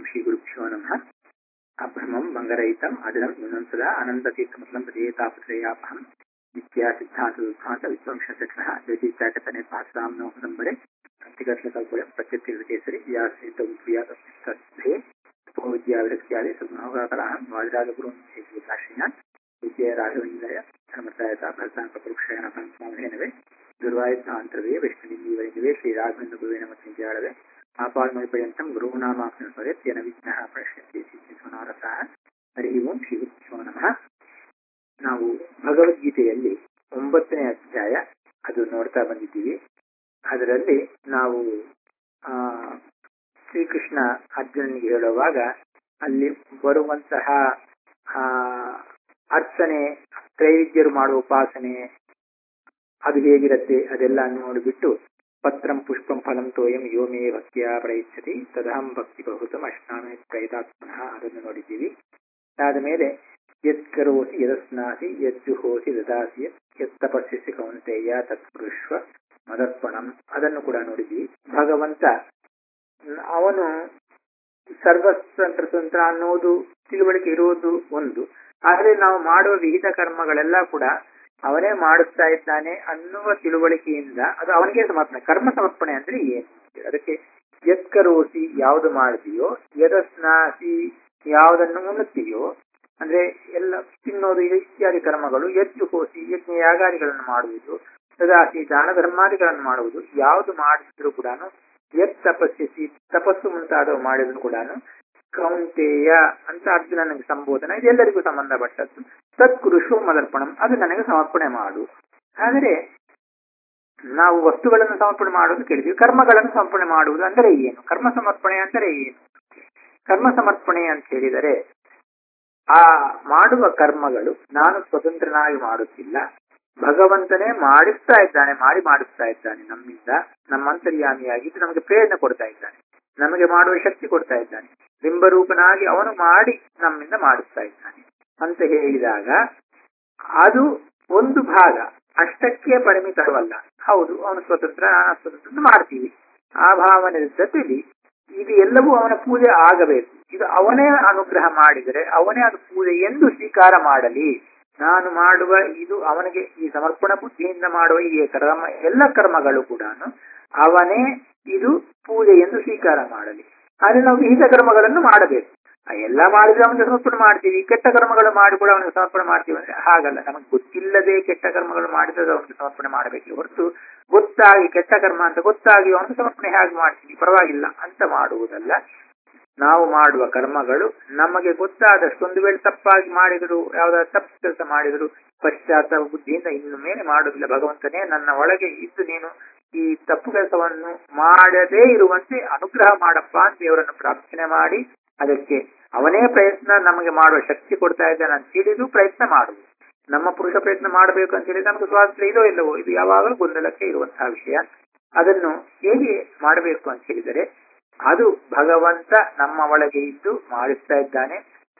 ಶ್ರೀ ಗುರುಭ್ಯೋ ನಮಃ ಅಭ್ರಮಂ ಮಂಗರಹಿತಂ ಅಜರಂ ನ್ಯೂನಂ ಸದಾ ಅನಂತತೀರ್ಥಮತಲಂ ಪ್ರದೇತಾಪತ್ರಯಾಪಹಂ ನಿತ್ಯ ಸಿದ್ಧಾಂತ ದುದ್ಧಾಂತ ವಿಶ್ವಂಶಚಕ್ರಃ ಜ್ಯೋತಿಚಾಕತನೆ ಪಾಸಾಂ ನೋಹದಂಬರೆ ಕಲ್ಪಳೆ ಪ್ರತ್ಯರ್ಥಿರ್ವಿಕೇಸರಿ ವ್ಯಾಸೇತ ಉಪಯಾತೇ ಉಪವಿದ್ಯಾವಿರಕ್ತ್ಯಾದಿ ಸದ್ಮನೋಗಾಕಲಾಹಂ ವಾದಿರಾಜಗುರುಂ ಶ್ರೀಕಾಶ್ರೀಯಾನ್ ವಿದ್ಯೆ ರಾಘವೇಂದ್ರಯ ಧರ್ಮತಾಯತ ಭರತಾಂಕ ಪುರುಕ್ಷೇಣ ಪಂಚಮಾಮಹೇನವೇ ದುರ್ವಾಯುಧಾಂತರವೇ ವಿಷ್ಣುನಿಂದೀವರಿನವೇ ಶ್ರೀರಾಘವೇಂದ್ರ ಗುರುವಿನ ಮತ್ತಿಂದ್ಯಾಳವೇ ಆಪಾದಮಯ ಪರ್ಯಂತಂ ಗುರುನಾಮಾಕ್ಷಣ ಸ್ವಯತ್ಯನ ವಿಘ್ನಃ ಪ್ರಶ್ಯಂತಿ ಸಿದ್ಧಿಸ್ವನಾರಸಃ ಹರಿ ಓಂ ಶ್ರೀ ಗುರುಭ್ಯೋ ನಮಃ ನಾವು ಭಗವದ್ಗೀತೆಯಲ್ಲಿ ಒಂಬತ್ತನೇ ಅಧ್ಯಾಯ ಅದು ನೋಡ್ತಾ ಬಂದಿದ್ದೀವಿ ಅದರಲ್ಲಿ ನಾವು ಆ ಶ್ರೀಕೃಷ್ಣ ಅರ್ಜುನನಿಗೆ ಹೇಳುವಾಗ ಅಲ್ಲಿ ಬರುವಂತಹ ಆ ಅರ್ಚನೆ ತ್ರೈವಿದ್ಯರು ಮಾಡುವ ಉಪಾಸನೆ ಅದು ಹೇಗಿರುತ್ತೆ ಅದೆಲ್ಲ ನೋಡಿಬಿಟ್ಟು ಪತ್ರಂ ಪುಷ್ಪಂ ಫಲಂ ತೋಯಂ ಯೋ ಮೇ ಭಕ್ತಿಯ ಪ್ರಯಚ್ಛತಿ ತದಹಂ ಭಕ್ತಿ ಬಹುತಂ ಅಷ್ಟಾಮಿ ಪ್ರಯತಾತ್ಮನಃ ಅದನ್ನು ನೋಡಿದ್ದೀವಿ ಅದಾದ ಮೇಲೆ ಯತ್ ಕರೋಸಿ ಯದಸ್ನಾಸಿ ಯಜ್ಜುಹೋಸಿ ದದಾಸಿ ಯತ್ ತಪಸ್ಸಿಸಿ ಕೌಂತೆಯ ತತ್ಪುರುಷ್ವ ಮದರ್ಪಣಂ ಅದನ್ನು ಕೂಡ ನೋಡಿದ್ವಿ ಭಗವಂತ ಅವನು ಸರ್ವಸ್ವಂತ್ರ ತಂತ್ರ ಅನ್ನೋದು ತಿಳುವಳಿಕೆ ಇರುವುದು ಒಂದು ಆದರೆ ನಾವು ಮಾಡುವ ವಿಹಿತ ಕರ್ಮಗಳೆಲ್ಲ ಕೂಡ ಅವನೇ ಮಾಡುತ್ತಾ ಇದ್ದಾನೆ ಅನ್ನುವ ತಿಳುವಳಿಕೆಯಿಂದ ಅದು ಅವನಿಗೆ ಸಮರ್ಪಣೆ ಕರ್ಮ ಸಮರ್ಪಣೆ ಅಂದ್ರೆ ಏನು ಅದಕ್ಕೆ ಎತ್ಕರೋಸಿ ಯಾವುದು ಮಾಡಿದೆಯೋ ಯದಸ್ನಾಸಿ ಯಾವುದನ್ನು ಉಣ್ಣುತ್ತೀಯೋ ಅಂದ್ರೆ ಎಲ್ಲ ತಿನ್ನೋದು ಇತ್ಯಾದಿ ಕರ್ಮಗಳು ಎದ್ದು ಹೋಸಿ ಯಜ್ಞ ಯಾಗಾದಿಗಳನ್ನು ಮಾಡುವುದು ಸದಾಸಿ ದಾನ ಧರ್ಮಾದಿಗಳನ್ನು ಮಾಡುವುದು ಯಾವುದು ಮಾಡಿದ್ರು ಕೂಡ ಎತ್ ತಪಸ್ಸಿಸಿ ತಪಸ್ಸು ಮುಂತಾದವು ಮಾಡಿದ್ರು ಕೂಡ ಕೌಂತೆಯ ಅಂತ ಅರ್ಜುನನಿಗೆ ಸಂಬೋಧನೆ ಇದೆಲ್ಲರಿಗೂ ಸಂಬಂಧಪಟ್ಟದ್ದು ತತ್ಕುರುಷು ಮದರ್ಪಣಂ ಅದು ನನಗೆ ಸಮರ್ಪಣೆ ಮಾಡು ಆದರೆ ನಾವು ವಸ್ತುಗಳನ್ನು ಸಮರ್ಪಣೆ ಮಾಡುವುದು ಕೇಳಿದ್ವಿ ಕರ್ಮಗಳನ್ನು ಸಮರ್ಪಣೆ ಮಾಡುವುದು ಅಂದರೆ ಏನು ಕರ್ಮ ಸಮರ್ಪಣೆ ಅಂದರೆ ಏನು ಕರ್ಮ ಸಮರ್ಪಣೆ ಅಂತ ಹೇಳಿದರೆ ಆ ಮಾಡುವ ಕರ್ಮಗಳು ನಾನು ಸ್ವತಂತ್ರನಾಗಿ ಮಾಡುತ್ತಿಲ್ಲ ಭಗವಂತನೇ ಮಾಡಿಸ್ತಾ ಇದ್ದಾನೆ ಮಾಡಿ ಮಾಡಿಸ್ತಾ ಇದ್ದಾನೆ ನಮ್ಮಿಂದ ನಮ್ಮ ಅಂತರ್ಯಾಮಿಯಾಗಿದ್ದು ನಮಗೆ ಪ್ರೇರಣೆ ಕೊಡ್ತಾ ಇದ್ದಾನೆ ನಮಗೆ ಮಾಡುವ ಶಕ್ತಿ ಕೊಡ್ತಾ ಇದ್ದಾನೆ ಬಿಂಬರೂಪನಾಗಿ ಅವನು ಮಾಡಿ ನಮ್ಮಿಂದ ಮಾಡಿಸ್ತಾ ಇದ್ದಾನೆ ಅಂತ ಹೇಳಿದಾಗ ಅದು ಒಂದು ಭಾಗ ಅಷ್ಟಕ್ಕೆ ಪರಿಮಿತವಲ್ಲ ಹೌದು ಅವನು ಸ್ವತಂತ್ರ ನಾನು ಸ್ವತಂತ್ರ ಮಾಡ್ತೀವಿ ಆ ಭಾವನೆ ಜೊತೆಲಿ ಇದು ಎಲ್ಲವೂ ಅವನ ಪೂಜೆ ಆಗಬೇಕು ಇದು ಅವನೇ ಅನುಗ್ರಹ ಮಾಡಿದರೆ ಅವನೇ ಅದು ಪೂಜೆ ಎಂದು ಸ್ವೀಕಾರ ಮಾಡಲಿ ನಾನು ಮಾಡುವ ಇದು ಅವನಿಗೆ ಈ ಸಮರ್ಪಣ ಬುದ್ಧಿಯಿಂದ ಮಾಡುವ ಈ ಕರ್ಮ ಎಲ್ಲ ಕರ್ಮಗಳು ಕೂಡ ಅವನೇ ಇದು ಪೂಜೆ ಎಂದು ಸ್ವೀಕಾರ ಮಾಡಲಿ ಆದರೆ ನಾವು ವಿಹಿತ ಕರ್ಮಗಳನ್ನು ಮಾಡಬೇಕು ಎಲ್ಲ ಮಾಡಿದ್ರೆ ಅವನಿಗೆ ಸಮರ್ಪಣೆ ಮಾಡ್ತೀವಿ ಕೆಟ್ಟ ಕರ್ಮಗಳು ಮಾಡಿ ಕೂಡ ಅವನಿಗೆ ಸಮರ್ಪಣೆ ಮಾಡ್ತೀವಿ ಅಂದ್ರೆ ಹಾಗಲ್ಲ ನಮಗೆ ಗೊತ್ತಿಲ್ಲದೆ ಕೆಟ್ಟ ಕರ್ಮಗಳು ಮಾಡಿದ್ರೆ ಅವನಿಗೆ ಸಮರ್ಪಣೆ ಮಾಡಬೇಕು ಹೊರತು ಗೊತ್ತಾಗಿ ಕೆಟ್ಟ ಕರ್ಮ ಅಂತ ಗೊತ್ತಾಗಿ ಅವನಿಗೆ ಸಮರ್ಪಣೆ ಹೇಗೆ ಮಾಡ್ತೀವಿ ಪರವಾಗಿಲ್ಲ ಅಂತ ಮಾಡುವುದಲ್ಲ ನಾವು ಮಾಡುವ ಕರ್ಮಗಳು ನಮಗೆ ಗೊತ್ತಾದಷ್ಟು ಒಂದು ವೇಳೆ ತಪ್ಪಾಗಿ ಮಾಡಿದ್ರು ಯಾವ್ದಾದ್ರು ತಪ್ಪು ಕೆಲಸ ಮಾಡಿದ್ರು ಪಶ್ಚಾತ್ತಾಪ ಬುದ್ಧಿಯಿಂದ ಇನ್ನು ಮೇಲೆ ಮಾಡುವುದಿಲ್ಲ ಭಗವಂತನೇ ನನ್ನ ಒಳಗೆ ಇದ್ದು ನೀನು ಈ ತಪ್ಪು ಕೆಲಸವನ್ನು ಮಾಡದೇ ಇರುವಂತೆ ಅನುಗ್ರಹ ಮಾಡಪ್ಪ ಅಂತ ದೇವರನ್ನು ಪ್ರಾರ್ಥನೆ ಮಾಡಿ ಅದಕ್ಕೆ ಅವನೇ ಪ್ರಯತ್ನ ನಮಗೆ ಮಾಡುವ ಶಕ್ತಿ ಕೊಡ್ತಾ ಇದ್ದಾನೆ ಅಂತ ತಿಳಿದು ಪ್ರಯತ್ನ ಮಾಡುವುದು ನಮ್ಮ ಪುರುಷ ಪ್ರಯತ್ನ ಮಾಡಬೇಕು ಅಂತ ಹೇಳಿ ನಮಗೆ ಸ್ವಾತಂತ್ರ್ಯ ಇದೋ ಇಲ್ಲವೋ ಇದು ಯಾವಾಗಲೂ ಗೊಂದಲಕ್ಕೆ ಇರುವಂತಹ ವಿಷಯ ಅದನ್ನು ಹೇಗೆ ಮಾಡಬೇಕು ಅಂತ ಹೇಳಿದರೆ ಅದು ಭಗವಂತ ನಮ್ಮ ಒಳಗೆ ಇದ್ದು ಮಾಡಿಸ್ತಾ ಇದ್ದಾನೆ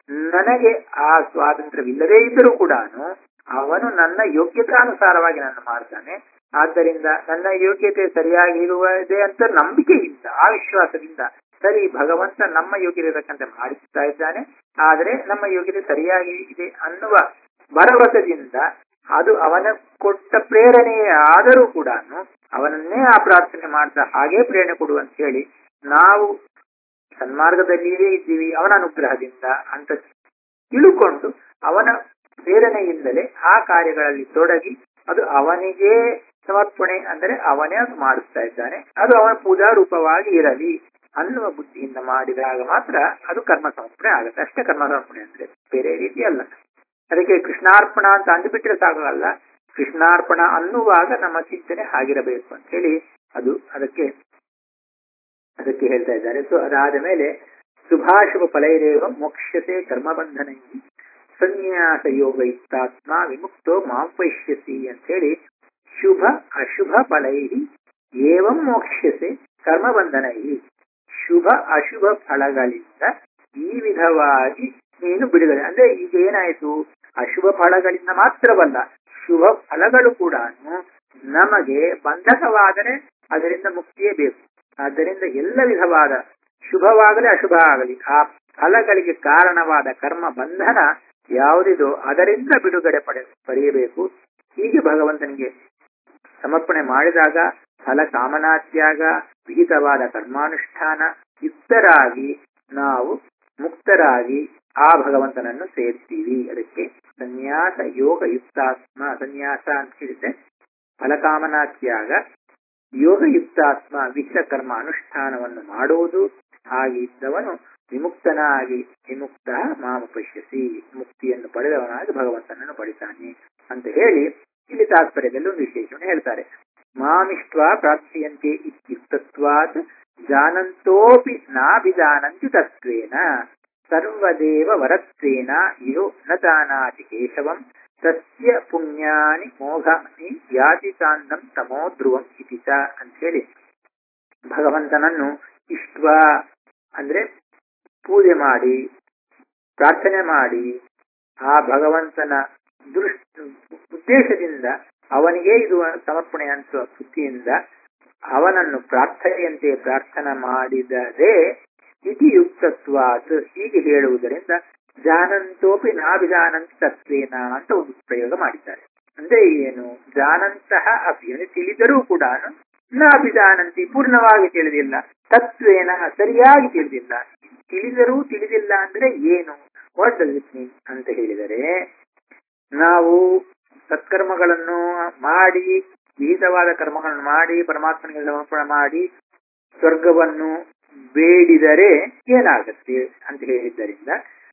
ನನಗೆ ಆ ಸ್ವಾತಂತ್ರ್ಯವಿಲ್ಲದೇ ಇದ್ದರೂ ಕೂಡ ಅವನು ನನ್ನ ಯೋಗ್ಯತಾನುಸಾರವಾಗಿ ನನ್ನ ಮಾಡ್ತಾನೆ ಆದ್ದರಿಂದ ನನ್ನ ಯೋಗ್ಯತೆ ಸರಿಯಾಗಿ ಇರುವುದೇ ಅಂತ ನಂಬಿಕೆಯಿಂದ ಆ ವಿಶ್ವಾಸದಿಂದ ಸರಿ ಭಗವಂತ ನಮ್ಮ ಯೋಗ್ಯತೆ ತಕ್ಕಂತೆ ಮಾಡಿಸ್ತಾ ಇದ್ದಾನೆ ಆದರೆ ನಮ್ಮ ಯೋಗ್ಯತೆ ಸರಿಯಾಗಿ ಇದೆ ಅನ್ನುವ ಭರವಸೆಯಿಂದ ಅದು ಅವನ ಕೊಟ್ಟ ಪ್ರೇರಣೆಯೇ ಆದರೂ ಕೂಡ ಅವನನ್ನೇ ಆ ಪ್ರಾರ್ಥನೆ ಮಾಡ್ತಾ ಹಾಗೇ ಪ್ರೇರಣೆ ಕೊಡು ಅಂತ ಹೇಳಿ ನಾವು ಸನ್ಮಾರ್ಗದಲ್ಲಿಯೇ ಇದ್ದೀವಿ ಅವನ ಅನುಗ್ರಹದಿಂದ ಅಂತ ತಿಳುಕೊಂಡು ಅವನ ಪ್ರೇರಣೆಯಿಂದಲೇ ಆ ಕಾರ್ಯಗಳಲ್ಲಿ ತೊಡಗಿ ಅದು ಅವನಿಗೆ ಸಮರ್ಪಣೆ ಅಂದರೆ ಅವನೇ ಅದು ಮಾಡಿಸ್ತಾ ಇದ್ದಾನೆ ಅದು ಅವನ ಪೂಜಾ ರೂಪವಾಗಿ ಇರಲಿ ಅನ್ನುವ ಬುದ್ಧಿಯಿಂದ ಮಾಡಿದಾಗ ಮಾತ್ರ ಅದು ಕರ್ಮ ಸಮರ್ಪಣೆ ಆಗುತ್ತೆ ಅಷ್ಟೇ ಕರ್ಮ ಸಮರ್ಪಣೆ ಅಂದ್ರೆ ಬೇರೆ ರೀತಿ ಅಲ್ಲ ಅದಕ್ಕೆ ಕೃಷ್ಣಾರ್ಪಣ ಅಂತ ಅಂದುಬಿಟ್ರೆ ಸಾಕಲ್ಲ ಕೃಷ್ಣಾರ್ಪಣ ಅನ್ನುವಾಗ ನಮ್ಮ ಚಿಂತನೆ ಆಗಿರಬೇಕು ಅಂತ ಹೇಳಿ ಅದು ಅದಕ್ಕೆ ಅದಕ್ಕೆ ಹೇಳ್ತಾ ಇದ್ದಾರೆ ಸೊ ಅದಾದ ಮೇಲೆ ಶುಭಾಶುಭ ಫಲೈರೇವ ಮೋಕ್ಷತೆ ಕರ್ಮಬಂಧನ ಸನ್ಯಾಸ ಯೋಗ ಇತ್ತಾತ್ಮ ವಿಮುಕ್ತೋ ಮಾಂ ವೈಶ್ಯಸಿ ಅಂತ ಹೇಳಿ ಶುಭ ಅಶುಭ ಫಲೈ ಏವಂ ಮೋಕ್ಷತೆ ಕರ್ಮಬಂಧನೈ ಶುಭ ಅಶುಭ ಫಲಗಳಿಂದ ಈ ವಿಧವಾಗಿ ನೀನು ಬಿಡುಗಡೆ ಅಂದ್ರೆ ಈಗ ಏನಾಯಿತು ಅಶುಭ ಫಲಗಳಿಂದ ಮಾತ್ರವಲ್ಲ ಶುಭ ಫಲಗಳು ಕೂಡ ನಮಗೆ ಬಂಧಕವಾದರೆ ಅದರಿಂದ ಮುಕ್ತಿಯೇ ಬೇಕು ಆದ್ದರಿಂದ ಎಲ್ಲ ವಿಧವಾದ ಶುಭವಾಗಲಿ ಅಶುಭ ಆಗಲಿ ಆ ಫಲಗಳಿಗೆ ಕಾರಣವಾದ ಕರ್ಮ ಬಂಧನ ಯಾವುದಿದೋ ಅದರಿಂದ ಬಿಡುಗಡೆ ಪಡೆ ಪಡೆಯಬೇಕು ಹೀಗೆ ಭಗವಂತನಿಗೆ ಸಮರ್ಪಣೆ ಮಾಡಿದಾಗ ಫಲ ಕಾಮನಾತ್ಯಾಗ ವಿಹಿತವಾದ ಕರ್ಮಾನುಷ್ಠಾನ ಯುಕ್ತರಾಗಿ ನಾವು ಮುಕ್ತರಾಗಿ ಆ ಭಗವಂತನನ್ನು ಸೇರ್ತೀವಿ ಅದಕ್ಕೆ ಸನ್ಯಾಸ ಯೋಗ ಯುಕ್ತಾತ್ಮ ಸನ್ಯಾಸ ಅಂತ ಹೇಳಿದ್ರೆ ಫಲಕಾಮನಾತ್ಯಾಗ ಯೋಗಯುಕ್ತಾತ್ಮ ವಿಹಿತ ಕರ್ಮ ಅನುಷ್ಠಾನವನ್ನು ಮಾಡುವುದು ಹಾಗಿದ್ದವನು ವಿಮುಕ್ತನಾಗಿ ವಿಮುಕ್ತ ಮಾಮ ಪಶ್ಯಸಿ ಮುಕ್ತಿಯನ್ನು ಪಡೆದವನಾಗಿ ಭಗವಂತನನ್ನು ಪಡಿತಾನೆ ಅಂತ ಹೇಳಿ ಇಲ್ಲಿ ತಾತ್ಪರ್ಯದಲ್ಲಿ ಒಂದು ವಿಶೇಷವನ್ನು ಹೇಳ್ತಾರೆ ಮಾಮಿಷ್ಟ್ವ ಪ್ರಾರ್ಥಿಯಂತೆ ಇತ್ಯುಕ್ತತ್ವಾತ್ ಜಾನಂತೋಪಿ ನಾಭಿಜಾನಂತಿ ತತ್ವೇನ ಸರ್ವದೇವ ವರತ್ವೇನ ಯೋ ನ ಜಾನಾತಿ ಕೇಶವಂ ತಸ್ಯ ಪುಣ್ಯಾನಿ ಮೋಘಾನಿ ಯಾತಿತಾನ್ನಂ ತಮೋ ಧ್ರುವಂ ಇತಿ ಚ ಅಂತ ಹೇಳಿ ಭಗವಂತನನ್ನು ಇಷ್ಟ ಅಂದ್ರೆ ಪೂಜೆ ಮಾಡಿ ಪ್ರಾರ್ಥನೆ ಮಾಡಿ ಆ ಭಗವಂತನ ದೃಷ್ಟ ಉದ್ದೇಶದಿಂದ ಅವನಿಗೆ ಇದು ಸಮರ್ಪಣೆ ಅನಿಸುವ ಬುದ್ಧಿಯಿಂದ ಅವನನ್ನು ಪ್ರಾರ್ಥನೆಯಂತೆ ಪ್ರಾರ್ಥನೆ ಮಾಡಿದರೆ ಇತಿ ಯುಕ್ತತ್ವಾತ್ ಹೀಗೆ ಹೇಳುವುದರಿಂದ ಜಾನಂತೋಪಿ ನಾಭಿಜಾನಂತ ತತ್ವೇನ ಅಂತ ಒಂದು ಪ್ರಯೋಗ ಮಾಡಿದ್ದಾರೆ ಅಂದ್ರೆ ಏನು ಜಾನಂತಹ ಅಪಿ ಅಂದ್ರೆ ತಿಳಿದರೂ ಕೂಡ ನಾಭಿಜಾನಂತಿ ಪೂರ್ಣವಾಗಿ ತಿಳಿದಿಲ್ಲ ತತ್ವೇನ ಸರಿಯಾಗಿ ತಿಳಿದಿಲ್ಲ ತಿಳಿದರೂ ತಿಳಿದಿಲ್ಲ ಅಂದ್ರೆ ಏನು ವಾಟ್ ಡಸ್ ಇಟ್ ಮೀನ್ ಅಂತ ಹೇಳಿದರೆ ನಾವು ಸತ್ಕರ್ಮಗಳನ್ನು ಮಾಡಿ ವಿಹಿತವಾದ ಕರ್ಮಗಳನ್ನು ಮಾಡಿ ಪರಮಾತ್ಮನಿಗೆ ಸಮರ್ಪಣೆ ಮಾಡಿ ಸ್ವರ್ಗವನ್ನು ಬೇಡಿದರೆ ಏನಾಗತ್ತೆ ಅಂತ ಹೇಳಿದ್ದರಿಂದ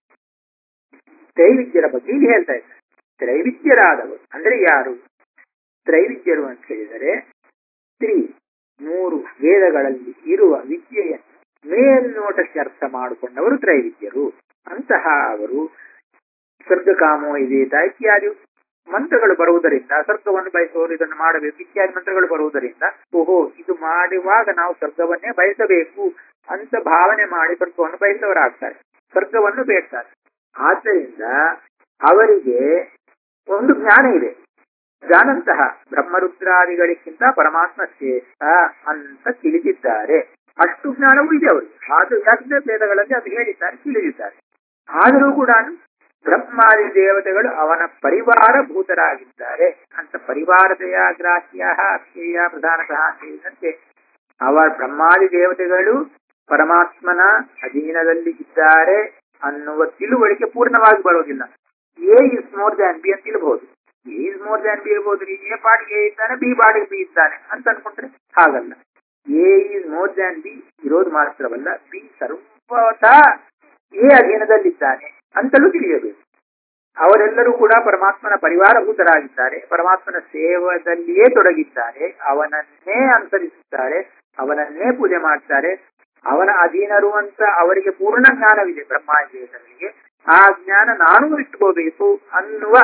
ತ್ರೈವಿದ್ಯರ ಬಗ್ಗೆ ಇಲ್ಲಿ ಹೇಳ್ತಾ ಇದ್ದಾರೆ ತ್ರೈವಿದ್ಯರಾದವರು ಅಂದ್ರೆ ಯಾರು ತ್ರೈವಿದ್ಯರು ಅಂತ ಹೇಳಿದರೆ ತ್ರಿ ಮೂರು ವೇದಗಳಲ್ಲಿ ಇರುವ ವಿದ್ಯೆಯನ್ನು ಮೇಲ್ನೋಟಕ್ಕೆ ಅರ್ಥ ಮಾಡಿಕೊಂಡವರು ತ್ರೈವಿದ್ಯರು ಅಂತಹ ಅವರು ಸ್ವರ್ಗಕಾಮೋ ಇದೇತ ಇತ್ಯಾದಿ ಮಂತ್ರಗಳು ಬರುವುದರಿಂದ ಸ್ವರ್ಗವನ್ನು ಬಯಸುವವರು ಇದನ್ನು ಮಾಡಬೇಕು ಇತ್ಯಾದಿ ಮಂತ್ರಗಳು ಬರುವುದರಿಂದ ಓಹೋ ಇದು ಮಾಡುವಾಗ ನಾವು ಸ್ವರ್ಗವನ್ನೇ ಬಯಸಬೇಕು ಅಂತ ಭಾವನೆ ಮಾಡಿ ಸ್ವರ್ಗವನ್ನು ಬಯಸವರಾಗ್ತಾರೆ ಸ್ವರ್ಗವನ್ನು ಬೇಡ್ತಾರೆ ಆದ್ದರಿಂದ ಅವರಿಗೆ ಒಂದು ಜ್ಞಾನ ಇದೆ ಜಾನಂತಹ ಬ್ರಹ್ಮರುದ್ರಾದಿಗಳಿಗಿಂತ ಪರಮಾತ್ಮ ಶ್ರೇಷ್ಠ ಅಂತ ತಿಳಿದಿದ್ದಾರೆ ಅಷ್ಟು ಜ್ಞಾನವೂ ಇದೆ ಅವರಿಗೆ ಅದು ಯಾಕಂದ್ರೆ ವೇದಗಳಲ್ಲಿ ಅದು ಹೇಳಿದ್ದಾರೆ ತಿಳಿದಿದ್ದಾರೆ ಆದರೂ ಕೂಡ ಬ್ರಹ್ಮಾದಿ ದೇವತೆಗಳು ಅವನ ಪರಿವಾರ ಭೂತರಾಗಿದ್ದಾರೆ ಅಂತ ಪರಿವಾರತೆಯ ಗ್ರಾಹ್ಯ ಅಕ್ಷಯ ಪ್ರಧಾನತಃ ಅಂತ ಹೇಳಿದಂತೆ ಅವರ ಬ್ರಹ್ಮಾದಿ ದೇವತೆಗಳು ಪರಮಾತ್ಮನ ಅಧೀನದಲ್ಲಿ ಇದ್ದಾರೆ ಅನ್ನುವ ತಿಳುವಳಿಕೆ ಪೂರ್ಣವಾಗಿ ಬರೋದಿಲ್ಲ A is more than B ಅಂತ ತಿಳ್ಬಹುದು A is more than B ಇರ್ಬೋದು ಎ ಪಾಡಿಗೆ ಎ ಇದ್ದಾನೆ ಬಿ ಪಾಡಿಗೆ ಬಿ ಇದ್ದಾನೆ ಅಂತ ಅನ್ಕೊಂಡ್ರೆ ಹಾಗಲ್ಲ A is more than B ಇರೋದು ಮಾತ್ರವಲ್ಲ ಬಿ ಸರ್ವತಾ ಎ ಅಧೀನದಲ್ಲಿದ್ದಾನೆ ಅಂತಲೂ ತಿಳಿಯಬೇಕು ಅವರೆಲ್ಲರೂ ಕೂಡ ಪರಮಾತ್ಮನ ಪರಿವಾರಭೂತರಾಗಿದ್ದಾರೆ ಪರಮಾತ್ಮನ ಸೇವದಲ್ಲಿಯೇ ತೊಡಗಿದ್ದಾರೆ ಅವನನ್ನೇ ಅನುಸರಿಸುತ್ತಾರೆ ಅವನನ್ನೇ ಪೂಜೆ ಮಾಡ್ತಾರೆ ಅವನ ಅಧೀನರು ಅಂತ ಅವರಿಗೆ ಪೂರ್ಣ ಜ್ಞಾನವಿದೆ ಬ್ರಹ್ಮಾಂಡೇಶರಿಗೆ ಆ ಜ್ಞಾನ ನಾನು ಇಟ್ಕೋಬೇಕು ಅನ್ನುವ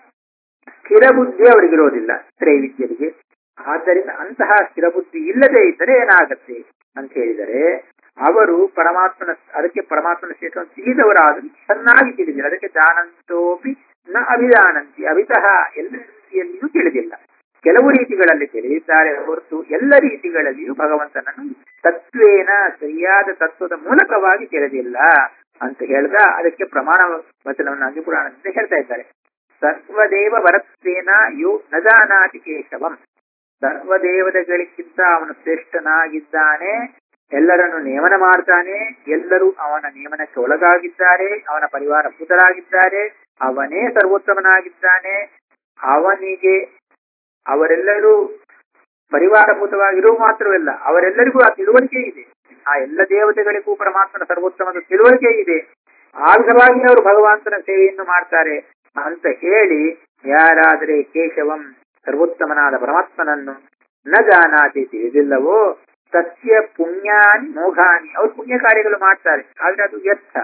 ಸ್ಥಿರ ಬುದ್ಧಿ ಅವರಿಗಿರೋದಿಲ್ಲ ತ್ರೈವಿದ್ಯರಿಗೆ ಆದ್ದರಿಂದ ಅಂತಹ ಸ್ಥಿರ ಬುದ್ಧಿ ಇಲ್ಲದೆ ಇದ್ದರೆ ಏನಾಗತ್ತೆ ಅಂತ ಹೇಳಿದರೆ ಅವರು ಪರಮಾತ್ಮನ ಅದಕ್ಕೆ ಪರಮಾತ್ಮನ ಕ್ಷೇತ್ರವನ್ನು ತಿಳಿದವರಾದರೂ ಚೆನ್ನಾಗಿ ತಿಳಿದಿಲ್ಲ ಅದಕ್ಕೆ ಜಾನಂತೋಪಿ ನ ಅಭಿಜಾನಂತಿ ಅಭಿತಃ ಎಲ್ಲ ರೀತಿಯಲ್ಲಿಯೂ ತಿಳಿದಿಲ್ಲ ಕೆಲವು ರೀತಿಗಳಲ್ಲಿ ತಿಳಿದಿದ್ದಾರೆ ಹೊರತು ಎಲ್ಲ ರೀತಿಗಳಲ್ಲಿಯೂ ಭಗವಂತನನ್ನು ತತ್ವೇನ ಸರಿಯಾದ ತತ್ವದ ಮೂಲಕವಾಗಿ ತಿಳಿದಿಲ್ಲ ಅಂತ ಹೇಳ್ದ ಅದಕ್ಕೆ ಪ್ರಮಾಣ ವಚನವನ್ನು ಅಗ್ನಿಪುರಾಣದಿಂದ ಹೇಳ್ತಾ ಇದ್ದಾರೆ ಸರ್ವದೇವ ವರತ್ವೇನ ಯೋ ನ ಜಾನಾತಿ ಕೇಶವಂ ಸರ್ವದೇವತೆಗಳಿಗಿಂತ ಅವನು ಶ್ರೇಷ್ಠನಾಗಿದ್ದಾನೆ ಎಲ್ಲರನ್ನು ನೇಮನ ಮಾಡ್ತಾನೆ ಎಲ್ಲರೂ ಅವನ ನೇಮನಕ್ಕೆ ಒಳಗಾಗಿದ್ದಾರೆ ಅವನ ಪರಿವಾರ ಭೂತರಾಗಿದ್ದಾರೆ ಅವನೇ ಸರ್ವೋತ್ತಮನಾಗಿದ್ದಾನೆ ಅವನಿಗೆ ಅವರೆಲ್ಲರೂ ಪರಿವಾರಭೂತವಾಗಿರುವ ಮಾತ್ರವಲ್ಲ ಅವರೆಲ್ಲರಿಗೂ ಆ ತಿಳುವಳಿಕೆ ಇದೆ ಆ ಎಲ್ಲ ದೇವತೆಗಳಿಗೂ ಪರಮಾತ್ಮನ ಸರ್ವೋತ್ತಮದ ತಿಳುವಳಿಕೆ ಇದೆ ಆ ವಿಧವಾಗಿ ಅವರು ಭಗವಂತನ ಸೇವೆಯನ್ನು ಮಾಡ್ತಾರೆ ಅಂತ ಹೇಳಿ ಯಾರಾದರೆ ಕೇಶವಂ ಸರ್ವೋತ್ತಮನಾದ ಪರಮಾತ್ಮನನ್ನು ನ ಜಾನಾತಿ ತಿಳಿದಿಲ್ಲವೋ ಸತ್ಯ ಪುಣ್ಯಾನಿ ಮೋಘಾನಿ ಅವ್ರು ಪುಣ್ಯ ಕಾರ್ಯಗಳು ಮಾಡ್ತಾರೆ ಆದ್ರೆ ಅದು ವ್ಯರ್ಥ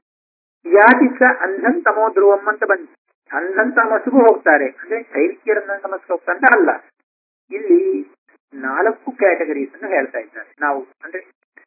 ಯಾತಿಸ ಅಂಧನ್ ತಮೋ ಧ್ರುವಂ ಅಂತ ಬಂತು ಅಂಧನ್ ತಮಸ್ಸಿಗೂ ಹೋಗ್ತಾರೆ ಅಂದ್ರೆ ದೈವಿಕ್ಯರನ್ನ ತಮಸ್ಸಿಗೆ ಹೋಗ್ತಾರೆ ಅಲ್ಲ ಇಲ್ಲಿ ನಾಲ್ಕು ಕ್ಯಾಟಗರೀಸ್ ಅನ್ನು ಹೇಳ್ತಾ ಇದ್ದಾರೆ ನಾವು ಅಂದ್ರೆ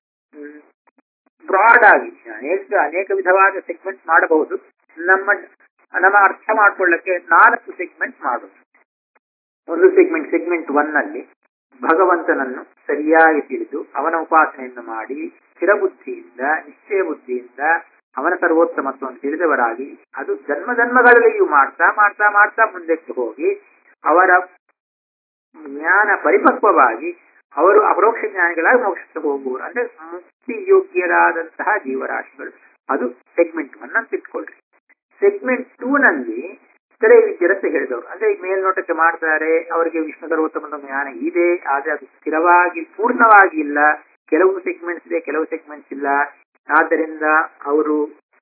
ಬ್ರಾಡ್ ಆಗಿ ಅನೇಕ ಅನೇಕ ವಿಧವಾದ ಸೆಗ್ಮೆಂಟ್ ಮಾಡಬಹುದು ನಮ್ಮ ನಮ್ಮ ಅರ್ಥ ಮಾಡ್ಕೊಳ್ಳಕ್ಕೆ ನಾಲ್ಕು ಸೆಗ್ಮೆಂಟ್ ಮಾಡೋದು ಒಂದು ಸೆಗ್ಮೆಂಟ್ ಸೆಗ್ಮೆಂಟ್ ಒನ್ ಅಲ್ಲಿ ಭಗವಂತನನ್ನು ಸರಿಯಾಗಿ ತಿಳಿದು ಅವನ ಉಪಾಸನೆಯನ್ನು ಮಾಡಿ ಸ್ಥಿರಬುದ್ಧಿಯಿಂದ ನಿಶ್ಚಯ ಬುದ್ಧಿಯಿಂದ ಅವನ ಸರ್ವೋತ್ತಮತ್ವವನ್ನು ತಿಳಿದವರಾಗಿ ಅದು ಜನ್ಮ ಜನ್ಮಗಳಲ್ಲಿಯೂ ಮಾಡ್ತಾ ಮಾಡ್ತಾ ಮಾಡ್ತಾ ಮುಂದಕ್ಕೆ ಹೋಗಿ ಅವರ ಜ್ಞಾನ ಪರಿಪಕ್ವವಾಗಿ ಅವರು ಅಪರೋಕ್ಷ ಜ್ಞಾನಿಗಳಾಗಿ ಮೋಕ್ಷಕ್ಕೆ ಹೋಗುವರು ಅಂದ್ರೆ ಮುಕ್ತಿ ಯೋಗ್ಯರಾದಂತಹ ಜೀವರಾಶಿಗಳು ಅದು ಸೆಗ್ಮೆಂಟ್ ಒನ್ ಅಂತ ಇಟ್ಕೊಳ್ರಿ ಸೆಗ್ಮೆಂಟ್ ಟೂ ನಲ್ಲಿ ಕೆಲವು ವಿದ್ಯರಂತ ಹೇಳಿದವರು ಅಂದ್ರೆ ಈ ಮೇಲ್ನೋಟಕ್ಕೆ ಮಾಡ್ತಾರೆ ಅವರಿಗೆ ವಿಷ್ಣು ಸರ್ವೋತ್ತಮದ ಜ್ಞಾನ ಇದೆ ಆದ್ರೆ ಅದು ಸ್ಥಿರವಾಗಿ ಪೂರ್ಣವಾಗಿ ಇಲ್ಲ ಕೆಲವು ಸೆಗ್ಮೆಂಟ್ಸ್ ಇದೆ ಕೆಲವು ಸೆಗ್ಮೆಂಟ್ಸ್ ಇಲ್ಲ ಆದ್ದರಿಂದ ಅವರು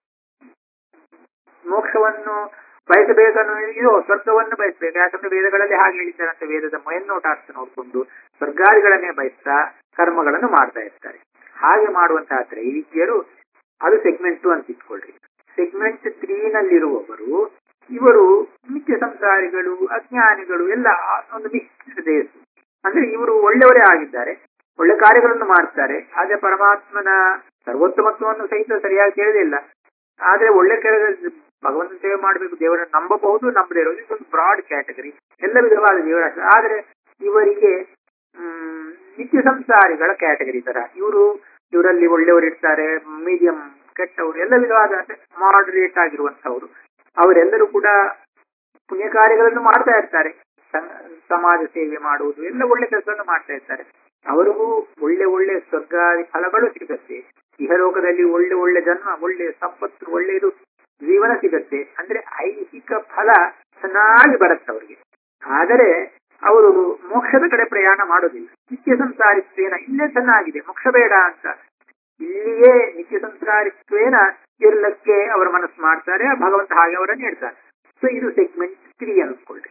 ಮೋಕ್ಷವನ್ನು ಬಯಸಬೇಕನ್ನು ಇದು ಸ್ವರ್ಗವನ್ನು ಬಯಸಬೇಕು ಯಾಕಂದ್ರೆ ವೇದಗಳಲ್ಲಿ ಹಾಗೆ ಹೇಳಿದ್ದಾರಂತೆ ವೇದದ ಮೇಲ್ನೋಟಾರ್ಥ ನೋಡಿಕೊಂಡು ಸ್ವರ್ಗಾದಿಗಳನ್ನೇ ಬಯಸ್ತಾ ಕರ್ಮಗಳನ್ನು ಮಾಡ್ತಾ ಇರ್ತಾರೆ ಹಾಗೆ ಮಾಡುವಂತಹ ತ್ರೈವಿದ್ಯರು ಅದು ಸೆಗ್ಮೆಂಟ್ ಟು ಅಂತ ಇಟ್ಕೊಳ್ರಿ ಸೆಗ್ಮೆಂಟ್ ತ್ರೀ ನಲ್ಲಿರುವವರು ಇವರು ನಿತ್ಯ ಸಂಸಾರಿಗಳು ಅಜ್ಞಾನಿಗಳು ಎಲ್ಲ ಒಂದು ಮಿಕ್ಸ್ಡ್ ದೇಶ ಅಂದ್ರೆ ಇವರು ಒಳ್ಳೆಯವರೇ ಆಗಿದ್ದಾರೆ ಒಳ್ಳೆ ಕಾರ್ಯಗಳನ್ನು ಮಾಡ್ತಾರೆ ಆದ್ರೆ ಪರಮಾತ್ಮನ ಸರ್ವೋತ್ತಮತ್ವವನ್ನು ಸಹಿತ ಸರಿಯಾಗಿ ತಿಳಿದಿಲ್ಲ ಆದ್ರೆ ಒಳ್ಳೆ ಕೆಲಸ ಭಗವಂತನ ಸೇವೆ ಮಾಡಬೇಕು ದೇವರನ್ನು ನಂಬಬಹುದು ನಂಬದೇ ಇರೋದು ಇದೊಂದು ಬ್ರಾಡ್ ಕ್ಯಾಟಗರಿ ಎಲ್ಲ ವಿಧವಾದ ಜೀವರಾಶಿ ಆದ್ರೆ ಇವರಿಗೆ ಹ್ಮ್ ನಿತ್ಯ ಸಂಸಾರಿಗಳ ಕ್ಯಾಟಗರಿ ತರ ಇವರು ಇವರಲ್ಲಿ ಒಳ್ಳೆಯವರು ಇರ್ತಾರೆ ಮೀಡಿಯಂ ಕೆಟ್ಟವರು ಎಲ್ಲ ವಿಧವಾದ ಮಾಡರೇಟ್ ಆಗಿರುವಂತವರು ಅವರೆಲ್ಲರೂ ಕೂಡ ಪುಣ್ಯ ಕಾರ್ಯಗಳನ್ನು ಮಾಡ್ತಾ ಇರ್ತಾರೆ ಸಮಾಜ ಸೇವೆ ಮಾಡುವುದು ಎಲ್ಲ ಒಳ್ಳೆ ಕೆಲಸವನ್ನು ಮಾಡ್ತಾ ಇರ್ತಾರೆ ಅವರಿಗೂ ಒಳ್ಳೆ ಒಳ್ಳೆ ಸ್ವರ್ಗಾದಿ ಫಲಗಳು ಸಿಗುತ್ತೆ ಇಹಲೋಕದಲ್ಲಿ ಒಳ್ಳೆ ಒಳ್ಳೆ ಜನ್ಮ ಒಳ್ಳೆ ಸಂಪತ್ತು ಒಳ್ಳೆಯದು ಜೀವನ ಸಿಗತ್ತೆ ಅಂದ್ರೆ ಐಹಿಕ ಫಲ ಚೆನ್ನಾಗಿ ಬರುತ್ತೆ ಅವರಿಗೆ ಆದರೆ ಅವರು ಮೋಕ್ಷದ ಕಡೆ ಪ್ರಯಾಣ ಮಾಡೋದಿಲ್ಲ ನಿತ್ಯ ಸಂಸಾರಿತ್ವೇನ ಇಲ್ಲೇ ಚೆನ್ನಾಗಿದೆ ಮೋಕ್ಷ ಬೇಡ ಅಂತ ಇಲ್ಲಿಯೇ ನಿತ್ಯ ಸಂಸಾರಿತ್ವೇನ ಇರ್ಲಕ್ಕೆ ಅವರ ಮನಸ್ಸು ಮಾಡ್ತಾರೆ ಭಗವಂತ ಹಾಗೆ ಅವರನ್ನು ಹೇಳ್ತಾರೆ ಸೊ ಇದು ಸೆಗ್ಮೆಂಟ್ ತ್ರೀ ಅನ್ಸ್ಕೊಳ್ರಿ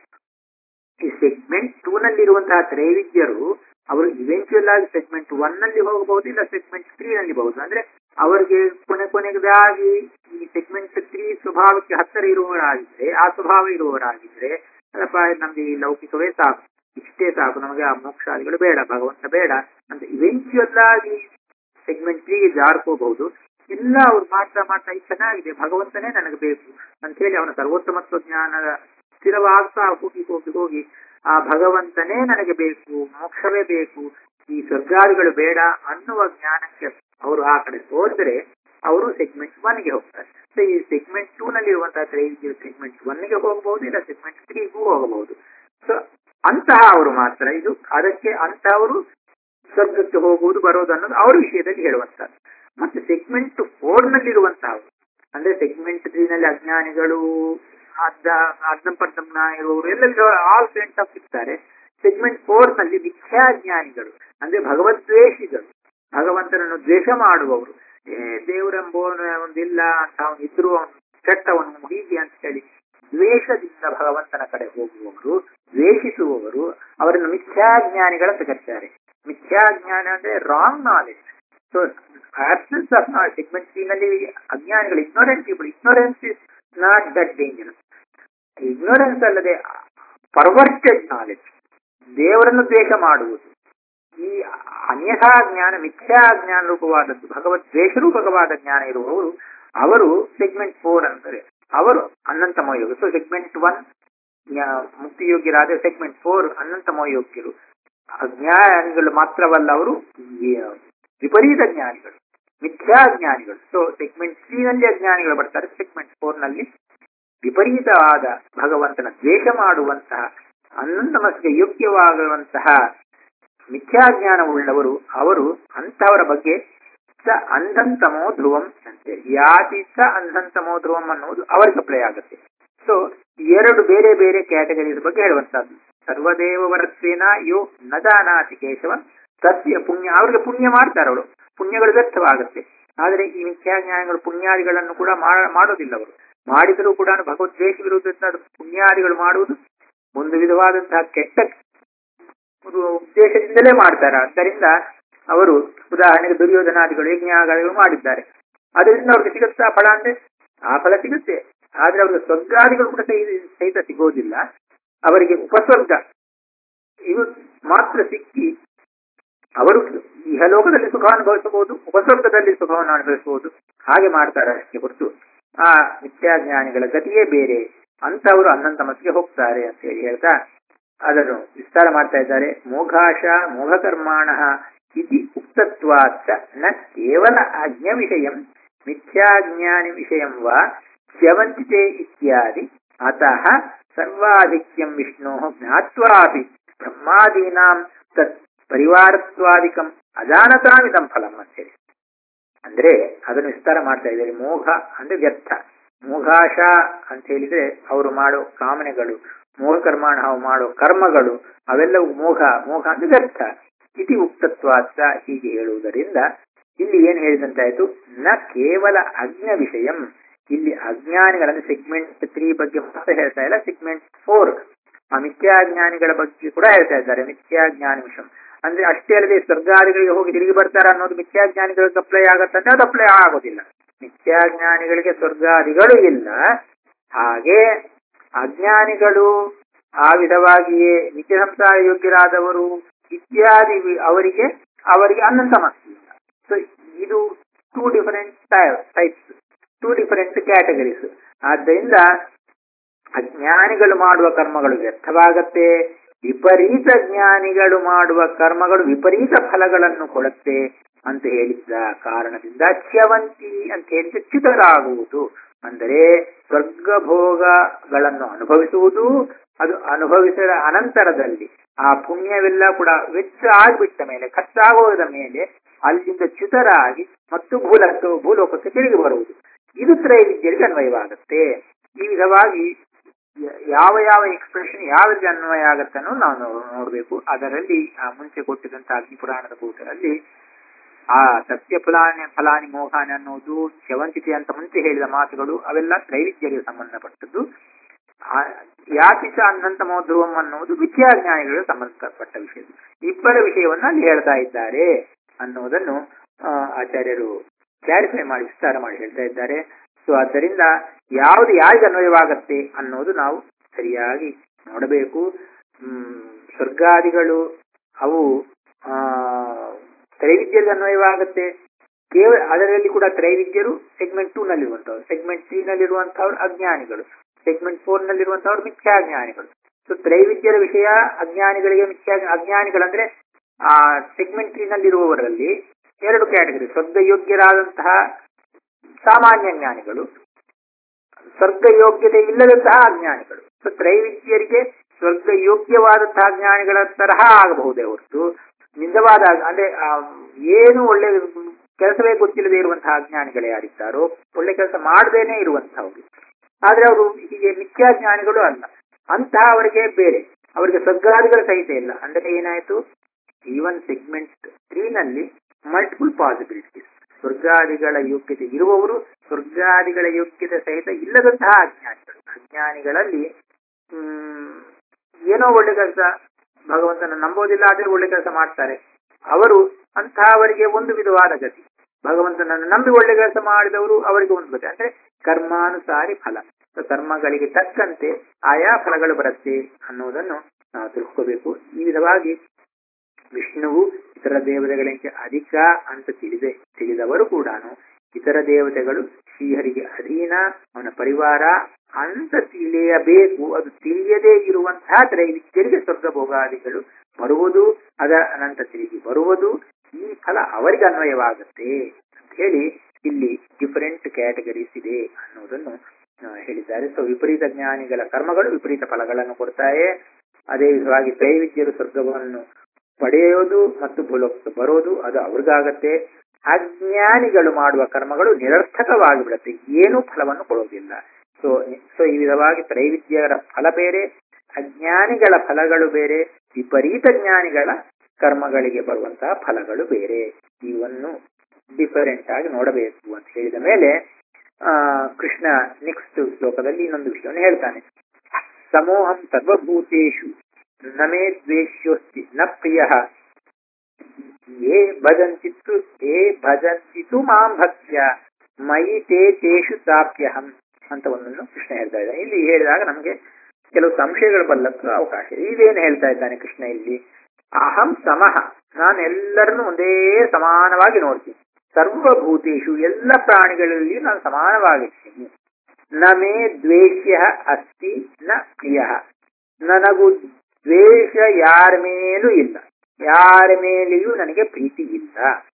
ಈ ಸೆಗ್ಮೆಂಟ್ ಟೂ ನಲ್ಲಿರುವಂತಹ ತ್ರೈವಿದ್ಯರು ಅವರು ಇವೆಂಚುಯಲ್ ಆಗಿ ಸೆಗ್ಮೆಂಟ್ ಒನ್ ನಲ್ಲಿ ಹೋಗಬಹುದು ಇಲ್ಲ ಸೆಗ್ಮೆಂಟ್ ತ್ರೀ ನಲ್ಲಿ ಬಹುದು ಅಂದ್ರೆ ಅವರಿಗೆ ಕೊನೆ ಕೊನೆಗದಾಗಿ ಈ ಸೆಗ್ಮೆಂಟ್ ತ್ರೀ ಸ್ವಭಾವಕ್ಕೆ ಹತ್ತಿರ ಇರುವವರಾಗಿದ್ರೆ ಆ ಸ್ವಭಾವ ಇರುವವರಾಗಿದ್ರೆ ಅಲ್ಲಪ್ಪ ನಮ್ಗೆ ಈ ಲೌಕಿಕವೇ ಸಾಕು ಇಷ್ಟೇ ಸಾಕು ನಮಗೆ ಆ ಮೋಕ್ಷಾದಿಗಳು ಬೇಡ ಭಗವಂತ ಬೇಡ ಅಂತ ಇವೆಂಚುಯಲ್ ಆಗಿ ಸೆಗ್ಮೆಂಟ್ ತ್ರೀಗೆ ಜಾರ್ಕೋಬಹುದು ಇಲ್ಲ ಅವ್ರು ಮಾಡ್ತಾ ಮಾಡ್ತಾ ಇದು ಚೆನ್ನಾಗಿದೆ ಭಗವಂತನೇ ನನಗೆ ಬೇಕು ಅಂತ ಹೇಳಿ ಅವನ ಸರ್ವೋತ್ತಮತ್ವ ಜ್ಞಾನದ ಸ್ಥಿರವಾಗ್ತಾ ಹೋಗಿ ಹೋಗಿ ಹೋಗಿ ಆ ಭಗವಂತನೇ ನನಗೆ ಬೇಕು ಮೋಕ್ಷವೇ ಬೇಕು ಈ ಸ್ವರ್ಗಾದಿಗಳು ಬೇಡ ಅನ್ನುವ ಜ್ಞಾನಕ್ಕೆ ಅವರು ಆ ಕಡೆ ಹೋದ್ರೆ ಅವರು ಸೆಗ್ಮೆಂಟ್ ಒನ್ಗೆ ಹೋಗ್ತಾರೆ ಸೊ ಈ ಸೆಗ್ಮೆಂಟ್ ಟೂ ನಲ್ಲಿ ಇರುವಂತಹ ತ್ರೈವಿದ್ಯರು ಸೆಗ್ಮೆಂಟ್ ಒನ್ಗೆ ಹೋಗಬಹುದು ಇಲ್ಲ ಸೆಗ್ಮೆಂಟ್ ತ್ರೀಗೂ ಹೋಗಬಹುದು ಸೊ ಅಂತಹ ಅವರು ಮಾತ್ರ ಇದು ಅದಕ್ಕೆ ಅಂತಹವರು ಸ್ವರ್ಗಕ್ಕೆ ಹೋಗುವುದು ಬರೋದು ಅನ್ನೋದು ಅವ್ರ ವಿಷಯದಲ್ಲಿ ಹೇಳುವಂತಹದ್ದು ಮತ್ತೆ ಸೆಗ್ಮೆಂಟ್ ಫೋರ್ ನಲ್ಲಿರುವಂತಹ ಅಂದ್ರೆ ಸೆಗ್ಮೆಂಟ್ ತ್ರೀ ನಲ್ಲಿ ಅಜ್ಞಾನಿಗಳು ಅರ್ಧ ಅರ್ಧಂಪರ್ಧಂನ ಇರುವವರು ಎಲ್ಲ ಆಲ್ ಫ್ರೆಂಡ್ಸ್ ಆಫ್ ಇರ್ತಾರೆ ಸೆಗ್ಮೆಂಟ್ ಫೋರ್ ನಲ್ಲಿ ಮಿಥ್ಯಾಜ್ಞಾನಿಗಳು ಅಂದ್ರೆ ಭಗವದ್ವೇಷಿಗಳು ಭಗವಂತನನ್ನು ದ್ವೇಷ ಮಾಡುವವರು ಏ ದೇವರೆಂಬೋನು ಒಂದಿಲ್ಲ ಅಂತ ಅವನು ಇದ್ರು ಅವನು ಕೆಟ್ಟವನು ಹೀಗೆ ಅಂತ ಹೇಳಿ ದ್ವೇಷದಿಂದ ಭಗವಂತನ ಕಡೆ ಹೋಗುವವರು ದ್ವೇಷಿಸುವವರು ಅವರನ್ನು ಮಿಥ್ಯಾಜ್ಞಾನಿಗಳಂತ ಕರೀತಾರೆ ಮಿಥ್ಯಾಜ್ಞಾನ ಅಂದ್ರೆ wrong knowledge so absence of knowledge segment three ನಲ್ಲಿ ಅಜ್ಞಾನಿಗಳು ignorant people ignorance is not that dangerous ignorance ಅಲ್ಲದೆ ಪರ್ವರ್ಟೆಡ್ ನಾಲೆಜ್ ದೇವರನ್ನು ದ್ವೇಷ ಮಾಡುವುದು ಈ ಅನ್ಯಥಾ ಜ್ಞಾನ ಮಿಥ್ಯಾ ಜ್ಞಾನ ರೂಪವಾದದ್ದು ಭಗವದ್ ದ್ವೇಷ ರೂಪಕವಾದ ಜ್ಞಾನ ಇರುವವರು ಅವರು ಸೆಗ್ಮೆಂಟ್ ಫೋರ್ ಅಂತಾರೆ ಅವರು ಅನಂತಮಯ ಯೋಗ ಸೊ ಸೆಗ್ಮೆಂಟ್ ಒನ್ ಮುಕ್ತಿಯೋಗ್ಯರಾದ ಸೆಗ್ಮೆಂಟ್ ಫೋರ್ ಅನಂತಮಯ ಯೋಗ್ಯರು ಅಜ್ಞಾನಿಗಳು ಮಾತ್ರವಲ್ಲ ಅವರು ವಿಪರೀತ ಜ್ಞಾನಿಗಳು ಮಿಥ್ಯಾ ಜ್ಞಾನಿಗಳು ಸೊ ಸೆಗ್ಮೆಂಟ್ ತ್ರೀ ನಲ್ಲಿ ಅಜ್ಞಾನಿಗಳು ಬರ್ತಾರೆ ಸೆಗ್ಮೆಂಟ್ ಫೋರ್ ನಲ್ಲಿ ವಿಪರೀತವಾದ ಭಗವಂತನ ದ್ವೇಷ ಮಾಡುವಂತಹ ಅನಂತ ಮನಸ್ಸಿಗೆ ಯೋಗ್ಯವಾಗುವಂತಹ ಮಿಥ್ಯಾಜ್ಞಾನವುಳ್ಳವರು ಅವರು ಅಂತಹವರ ಬಗ್ಗೆ ಸ ಅಂಧಂತಮೋ ಧ್ರುವಂ ಅಂತೆ ಯಾತಿ ಸ ಅಂಧಂತಮೋ ಧ್ರುವಂ ಅನ್ನುವುದು ಅವರಿಗೆ ಅಪ್ಲೈ ಆಗುತ್ತೆ ಸೊ ಎರಡು ಬೇರೆ ಬೇರೆ ಕ್ಯಾಟಗರೀಸ್ ಬಗ್ಗೆ ಹೇಳುವಂತಹದ್ದು ಸರ್ವದೇವ ವರತ್ವೇನ ಯೋ ನದಾನಾತಿ ಕೇಶವ ಸತ್ಯ ಪುಣ್ಯ ಅವ್ರಿಗೆ ಪುಣ್ಯ ಮಾಡ್ತಾರೆ ಅವರು ಪುಣ್ಯಗಳು ವ್ಯರ್ಥವಾಗುತ್ತೆ ಆದರೆ ಈ ಮಿಥ್ಯಾಜ್ಞಾನಗಳು ಪುಣ್ಯಾದಿಗಳನ್ನು ಕೂಡ ಮಾಡೋದಿಲ್ಲ ಅವರು ಮಾಡಿದರೂ ಕೂಡ ಭಗವದ್ವೇಷ ವಿರುದ್ಧ ಪುಣ್ಯಾದಿಗಳು ಮಾಡುವುದು ಒಂದು ವಿಧವಾದಂತಹ ಕೆಟ್ಟ ಉದ್ದೇಶದಿಂದಲೇ ಮಾಡ್ತಾರೆ ಆದ್ದರಿಂದ ಅವರು ಉದಾಹರಣೆಗೆ ದುರ್ಯೋಧನಾದಿಗಳು ಯಜ್ಞಾದಿಗಳು ಮಾಡಿದ್ದಾರೆ ಅದರಿಂದ ಅವ್ರಿಗೆ ಸಿಗುತ್ತಾ ಫಲ ಅಂದ್ರೆ ಆ ಫಲ ಸಿಗುತ್ತೆ ಆದ್ರೆ ಅವ್ರಿಗೆ ಸ್ವರ್ಗಾದಿಗಳು ಕೂಡ ಸಹಿತ ಸಿಗೋದಿಲ್ಲ ಅವರಿಗೆ ಉಪಸ್ವರ್ಗ ಇವು ಮಾತ್ರ ಸಿಕ್ಕಿ ಅವರು ಇಹಲೋಕದಲ್ಲಿ ಸುಖ ಅನುಭವಿಸಬಹುದು ಉಪಸ್ವರ್ಗದಲ್ಲಿ ಸುಖವನ್ನು ಅನುಭವಿಸಬಹುದು ಹಾಗೆ ಮಾಡ್ತಾರೆ ಅಷ್ಟೇ ಹೊರತು ಆ ನಿತ್ಯಾಜ್ಞಾನಿಗಳ ಗತಿಯೇ ಬೇರೆ ಅಂತವರು ಅನಂತ ಮತಿಗೆ ಹೋಗ್ತಾರೆ ಅಂತ ಹೇಳಿ ಹೇಳ್ತಾ ಅದನ್ನು ವಿಸ್ತಾರ ಮಾಡ್ತಾ ಇದ್ದಾರೆ ಮೋಘಾಶ ಮೋಘಕರ್ಮಾಣ ಇತಿ ಉಕ್ತತ್ವಾಚ ನ ಕೇವಲ ಅಜ್ಞ ವಿಷಯಂ ಮಿಥ್ಯಾಜ್ಞಾನಿ ವಿಷಯಂ ವಾ ಚ್ಯವಂತಿತೆ ಇತ್ಯಾದಿ ಅತಃ ಸರ್ವಾಧಿಕ್ಯಂ ವಿಷ್ಣೋ ಜ್ಞಾತ್ವಾಪಿ ಬ್ರಹ್ಮಾದೀನಾಂ ತತ್ ಪರಿವಾರತ್ವಾದಿಕಂ ಅಜಾನತಾಮಿದಂ ಫಲಂ ಅಂತೇಳಿ ಅಂದ್ರೆ ಅದನ್ನು ವಿಸ್ತಾರ ಮಾಡ್ತಾ ಇದ್ದಾರೆ ಮೋಘ ಅಂದ್ರೆ ವ್ಯರ್ಥ ಮೋಘಾಶ ಅಂತ ಹೇಳಿದ್ರೆ ಅವರು ಮಾಡೋ ಕಾಮನೆಗಳು ಮೋಹ ಕರ್ಮಾಣ ಮಾಡೋ ಕರ್ಮಗಳು ಅವೆಲ್ಲವೂ ಮೋಘ ಮೋಘ ಅಂದ್ರೆ ವ್ಯರ್ಥ ಇತಿ ಉಕ್ತತ್ವಾಚ ಹೀಗೆ ಹೇಳುವುದರಿಂದ ಇಲ್ಲಿ ಏನ್ ಹೇಳಿದಂತಾಯ್ತು ನ ಕೇವಲ ಅಜ್ಞ ವಿಷಯಂ ಇಲ್ಲಿ ಅಜ್ಞಾನಿಗಳಂದ್ರೆ ಸೆಗ್ಮೆಂಟ್ ತ್ರೀ ಬಗ್ಗೆ ಮಾತ್ರ ಹೇಳ್ತಾ ಇಲ್ಲ ಸೆಗ್ಮೆಂಟ್ ಫೋರ್ ಆ ಮಿಥ್ಯಾಜ್ಞಾನಿಗಳ ಬಗ್ಗೆ ಕೂಡ ಹೇಳ್ತಾ ಇದ್ದಾರೆ ಮಿಥ್ಯಾಜ್ಞಾನಿ ವಿಷಯಂ ಅಂದ್ರೆ ಅಷ್ಟೇ ಅಲ್ಲದೆ ಸ್ವರ್ಗಾದಿಗಳಿಗೆ ಹೋಗಿ ತಿರುಗಿ ಬರ್ತಾರ ಅನ್ನೋದು ಮಿಥ್ಯಾಜ್ಞಾನಿಗಳಿಗೆ ಅಪ್ಲೈ ಆಗತ್ತಂದ್ರೆ ಅದು ಅಪ್ಲೈ ಆಗೋದಿಲ್ಲ ಮಿಥ್ಯಾಜ್ಞಾನಿಗಳಿಗೆ ಸ್ವರ್ಗಾದಿಗಳು ಇಲ್ಲ ಹಾಗೆ ಅಜ್ಞಾನಿಗಳು ಆ ವಿಧವಾಗಿಯೇ ನಿತ್ಯ ಸಂಸಾರ ಯೋಗ್ಯರಾದವರು ಇತ್ಯಾದಿ ಅವರಿಗೆ ಅವರಿಗೆ ಅನಂತ ಇಲ್ಲ ಸೊ ಇದು two different types two different categories ಆದ್ದರಿಂದ ಅಜ್ಞಾನಿಗಳು ಮಾಡುವ ಕರ್ಮಗಳು ವ್ಯರ್ಥವಾಗತ್ತೆ ವಿಪರೀತ ಜ್ಞಾನಿಗಳು ಮಾಡುವ ಕರ್ಮಗಳು ವಿಪರೀತ ಫಲಗಳನ್ನು ಕೊಡುತ್ತೆ ಅಂತ ಹೇಳಿದ್ದ ಕಾರಣದಿಂದ ಚ್ಯವಂತಿ ಅಂತ ಹೇಳಿದ್ರೆ ಚ್ಯುತರಾಗುವುದು ಅಂದರೆ ಸ್ವರ್ಗ ಭೋಗಗಳನ್ನು ಅನುಭವಿಸುವುದು ಅದು ಅನುಭವಿಸಿದ ಅನಂತರದಲ್ಲಿ ಆ ಪುಣ್ಯವೆಲ್ಲ ಕೂಡ ವೆಚ್ಚ ಆಗಿಬಿಟ್ಟ ಮೇಲೆ ಖರ್ಚಾಗೋದ ಮೇಲೆ ಅಲ್ಲಿಂದ ಚ್ಯುತರಾಗಿ ಮತ್ತು ಭೂಲಕ್ಕೆ ಭೂಲೋಕಕ್ಕೆ ತಿರುಗಿ ಬರುವುದು ಇದು ತ್ರೈವಿದ್ಯರಿಗೆ ಅನ್ವಯವಾಗುತ್ತೆ ಈ ವಿಧವಾಗಿ ಯಾವ ಯಾವ ಎಕ್ಸ್ಪ್ರೆಷನ್ ಯಾವ ರೀತಿ ಅನ್ವಯ ಆಗತ್ತೆ ಅನ್ನೋದು ನಾವು ನೋಡಬೇಕು ಅದರಲ್ಲಿ ಆ ಮುಂಚೆ ಕೊಟ್ಟಿದಂತ ಅಗ್ನಿ ಪುರಾಣದ ಕೂಟರಲ್ಲಿ ಆ ಸತ್ಯ ಫಲಾನಿ ಫಲಾನಿ ಮೋಹಾನಿ ಅನ್ನೋದು ಶವಂತಿಕೆ ಅಂತ ಮುಂಚೆ ಹೇಳಿದ ಮಾತುಗಳು ಅವೆಲ್ಲ ತ್ರೈವಿದ್ಯರಿಗೆ ಸಂಬಂಧಪಟ್ಟದ್ದು ಯಾತಿಸ ಅನ್ನಂತ ಮೋಧ್ರುವಂ ಅನ್ನುವುದು ವಿದ್ಯಾಜ್ಞಾನಿಗಳಿಗೆ ಸಂಬಂಧಪಟ್ಟ ವಿಷಯ ಇಬ್ಬರ ವಿಷಯವನ್ನ ಅಲ್ಲಿ ಹೇಳ್ತಾ ಇದ್ದಾರೆ ಅನ್ನುವುದನ್ನು ಆಚಾರ್ಯರು ಕ್ಲಾರಿಫೈ ಮಾಡಿ ವಿಸ್ತಾರ ಮಾಡಿ ಹೇಳ್ತಾ ಇದ್ದಾರೆ ಸೊ ಆದ್ದರಿಂದ ಯಾವುದು ಯಾರಿಗೆ ಅನ್ವಯವಾಗತ್ತೆ ಅನ್ನೋದು ನಾವು ಸರಿಯಾಗಿ ನೋಡಬೇಕು ಹ್ಮ್ ಸ್ವರ್ಗಾದಿಗಳು ಅವು ಆ ತ್ರೈವಿದ್ಯರಿಗೆ ಅನ್ವಯವಾಗತ್ತೆ ಕೇವಲ ಅದರಲ್ಲಿ ಕೂಡ ತ್ರೈವಿದ್ಯರು ಸೆಗ್ಮೆಂಟ್ ಟೂ ನಲ್ಲಿರುವಂತವ್ರು ಸೆಗ್ಮೆಂಟ್ ತ್ರೀ ನಲ್ಲಿರುವಂತವ್ರು ಅಜ್ಞಾನಿಗಳು ಸೆಗ್ಮೆಂಟ್ ಫೋರ್ ನಲ್ಲಿರುವಂತವ್ರು ಮಿಥ್ಯಾಜ್ಞಾನಿಗಳು ಸೊ ತ್ರೈವಿದ್ಯರ ವಿಷಯ ಅಜ್ಞಾನಿಗಳಿಗೆ ಮಿಥ್ಯಾ ಅಜ್ಞಾನಿಗಳಂದ್ರೆ ಆ ಸೆಗ್ಮೆಂಟ್ ತ್ರೀ ನಲ್ಲಿರುವವರಲ್ಲಿ ಎರಡು ಕ್ಯಾಟಗರಿ ಸ್ವರ್ಗಯೋಗ್ಯರಾದಂತಹ ಸಾಮಾನ್ಯ ಜ್ಞಾನಿಗಳು ಸ್ವರ್ಗ ಯೋಗ್ಯತೆ ಇಲ್ಲದಂತಹ ಅಜ್ಞಾನಿಗಳು ಸೊ ತ್ರೈವಿದ್ಯರಿಗೆ ಸ್ವರ್ಗ ಯೋಗ್ಯವಾದಂತಹ ಜ್ಞಾನಿಗಳ ತರಹ ಆಗಬಹುದೇ ಹೊರತು ನಿಜವಾದ ಅಂದ್ರೆ ಏನು ಒಳ್ಳೆ ಕೆಲಸವೇ ಗೊತ್ತಿಲ್ಲದೆ ಇರುವಂತಹ ಅಜ್ಞಾನಿಗಳು ಯಾರಿದ್ದಾರೋ ಒಳ್ಳೆ ಕೆಲಸ ಮಾಡದೇನೆ ಇರುವಂತಹವರು ಆದ್ರೆ ಅವರು ಹೀಗೆ ಮಿಥ್ಯಾಜ್ಞಾನಿಗಳು ಅಲ್ಲ ಅಂತಹ ಅವರಿಗೆ ಬೇರೆ ಅವರಿಗೆ ಸ್ವರ್ಗಾದಿಗಳ ಸಹಿತ ಇಲ್ಲ ಅಂದ್ರೆ ಏನಾಯ್ತು ಈವನ್ ಸೆಗ್ಮೆಂಟ್ ತ್ರೀ ನಲ್ಲಿ ಮಲ್ಟಿಪಲ್ ಪಾಸಿಬಿಲಿಟೀಸ್ ಸ್ವರ್ಗಾದಿಗಳ ಯೋಗ್ಯತೆ ಇರುವವರು ಸ್ವರ್ಗಾದಿಗಳ ಯೋಗ್ಯತೆ ಸಹಿತ ಇಲ್ಲದಂತಹ ಅಜ್ಞಾನಿಗಳು ಅಜ್ಞಾನಿಗಳಲ್ಲಿ ಹ್ಮ್ ಏನೋ ಒಳ್ಳೆ ಕೆಲಸ ಭಗವಂತನ ನಂಬೋದಿಲ್ಲ ಆದ್ರೆ ಒಳ್ಳೆ ಕೆಲಸ ಮಾಡ್ತಾರೆ ಅವರು ಅಂತಹವರಿಗೆ ಒಂದು ವಿಧವಾದ ಗತಿ ಭಗವಂತನನ್ನು ನಂಬಿ ಒಳ್ಳೆ ಕೆಲಸ ಮಾಡಿದವರು ಅವರಿಗೆ ಒಂದು ಗತಿ ಅಂದ್ರೆ ಕರ್ಮಾನುಸಾರಿ ಫಲ ಕರ್ಮಗಳಿಗೆ ತಕ್ಕಂತೆ ಆಯಾ ಫಲಗಳು ಬರುತ್ತೆ ಅನ್ನುವುದನ್ನು ನಾವು ತಿಳ್ಕೋಬೇಕು ಈ ವಿಧವಾಗಿ ವಿಷ್ಣುವು ಇತರ ದೇವತೆಗಳಿಗೆ ಅಧಿಕ ಅಂತ ತಿಳಿದೆ ತಿಳಿದವರು ಕೂಡ ಇತರ ದೇವತೆಗಳು ಶ್ರೀಹರಿಗೆ ಅಧೀನ ಅವನ ಪರಿವಾರ ಅಂತ ತಿಳಿಯಬೇಕು ಅದು ತಿಳಿಯದೇ ಇರುವಂತಹ ತ್ರೈವಿದ್ಯರಿಗೆ ಸ್ವರ್ಗ ಭೋಗಾದಿಗಳು ಬರುವುದು ಅದರ ಅನಂತ ತಿರುಗಿ ಬರುವುದು ಈ ಫಲ ಅವರಿಗೆ ಅನ್ವಯವಾಗುತ್ತೆ ಅಂತ ಹೇಳಿ ಇಲ್ಲಿ ಡಿಫರೆಂಟ್ ಕ್ಯಾಟಗರೀಸ್ ಇದೆ ಅನ್ನೋದನ್ನು ಹೇಳಿದ್ದಾರೆ ಸೊ ವಿಪರೀತ ಜ್ಞಾನಿಗಳ ಕರ್ಮಗಳು ವಿಪರೀತ ಫಲಗಳನ್ನು ಕೊಡ್ತಾರೆ ಅದೇ ವಿಧವಾಗಿ ತ್ರೈವಿದ್ಯರು ಸ್ವರ್ಗವನ್ನು ಪಡೆಯೋದು ಮತ್ತು ಭೂಲೋಕಕ್ಕೆ ಬರೋದು ಅದು ಅವ್ರಿಗಾಗತ್ತೆ ಅಜ್ಞಾನಿಗಳು ಮಾಡುವ ಕರ್ಮಗಳು ನಿರರ್ಥಕವಾಗಿ ಬಿಡುತ್ತೆ ಏನೂ ಫಲವನ್ನು ಕೊಡೋದಿಲ್ಲ ಸೊ ಸೊ ಈ ವಿಧವಾಗಿ ತ್ರೈವಿದ್ಯರ ಫಲ ಬೇರೆ ಅಜ್ಞಾನಿಗಳ ಫಲಗಳು ಬೇರೆ ವಿಪರೀತ ಜ್ಞಾನಿಗಳ ಕರ್ಮಗಳಿಗೆ ಬರುವಂತಹ ಫಲಗಳು ಬೇರೆ ಇವನ್ನು ಡಿಫರೆಂಟ್ ಆಗಿ ನೋಡಬೇಕು ಅಂತ ಹೇಳಿದ ಮೇಲೆ ಆ ಕೃಷ್ಣ ನೆಕ್ಸ್ಟ್ ಶ್ಲೋಕದಲ್ಲಿ ಇನ್ನೊಂದು ವಿಷಯವನ್ನು ಹೇಳ್ತಾನೆ ಸಮೂಹಂ ಸರ್ವಭೂತೇಶು ನಮೇ ದ್ವೇಷ್ಯೋಸ್ತಿ ನ ಪ್ರಿಯ ಯೇ ಭಜಂತಿತ್ತು ಯೇ ಭಜಂತಿತು ಮಾಂ ಭಕ್ತ್ಯ ಮಯಿ ತೇ ತೇಷು ತಾಪ್ಯಹಂ ಅಂತ ಒಂದನ್ನು ಕೃಷ್ಣ ಹೇಳ್ತಾ ಇದ್ದಾನೆ ಇಲ್ಲಿ ಹೇಳಿದಾಗ ನಮಗೆ ಕೆಲವು ಸಂಶಯಗಳು ಬಲ್ಲಕ್ಕೆ ಅವಕಾಶ ಇದೆ ಇದೇನು ಹೇಳ್ತಾ ಇದ್ದಾನೆ ಕೃಷ್ಣ ಇಲ್ಲಿ ಅಹಂ ಸಮಃ ನಾನು ಎಲ್ಲರನ್ನು ಒಂದೇ ಸಮಾನವಾಗಿ ನೋಡ್ತೀನಿ ಸರ್ವಭೂತೇಶು ಎಲ್ಲ ಪ್ರಾಣಿಗಳಲ್ಲಿ ನಾನು ಸಮಾನವಾಗಿರ್ತೀನಿ ನ ಮೇ ದ್ವೇಷ್ಯ ಅಸ್ತಿ ನ ಪ್ರಿಯ ನನಗೂ ದ್ವೇಷ ಯಾರ ಮೇಲೂ ಇಲ್ಲ ಯಾರ ಮೇಲೆಯೂ ನನಗೆ ಪ್ರೀತಿ ಇಲ್ಲ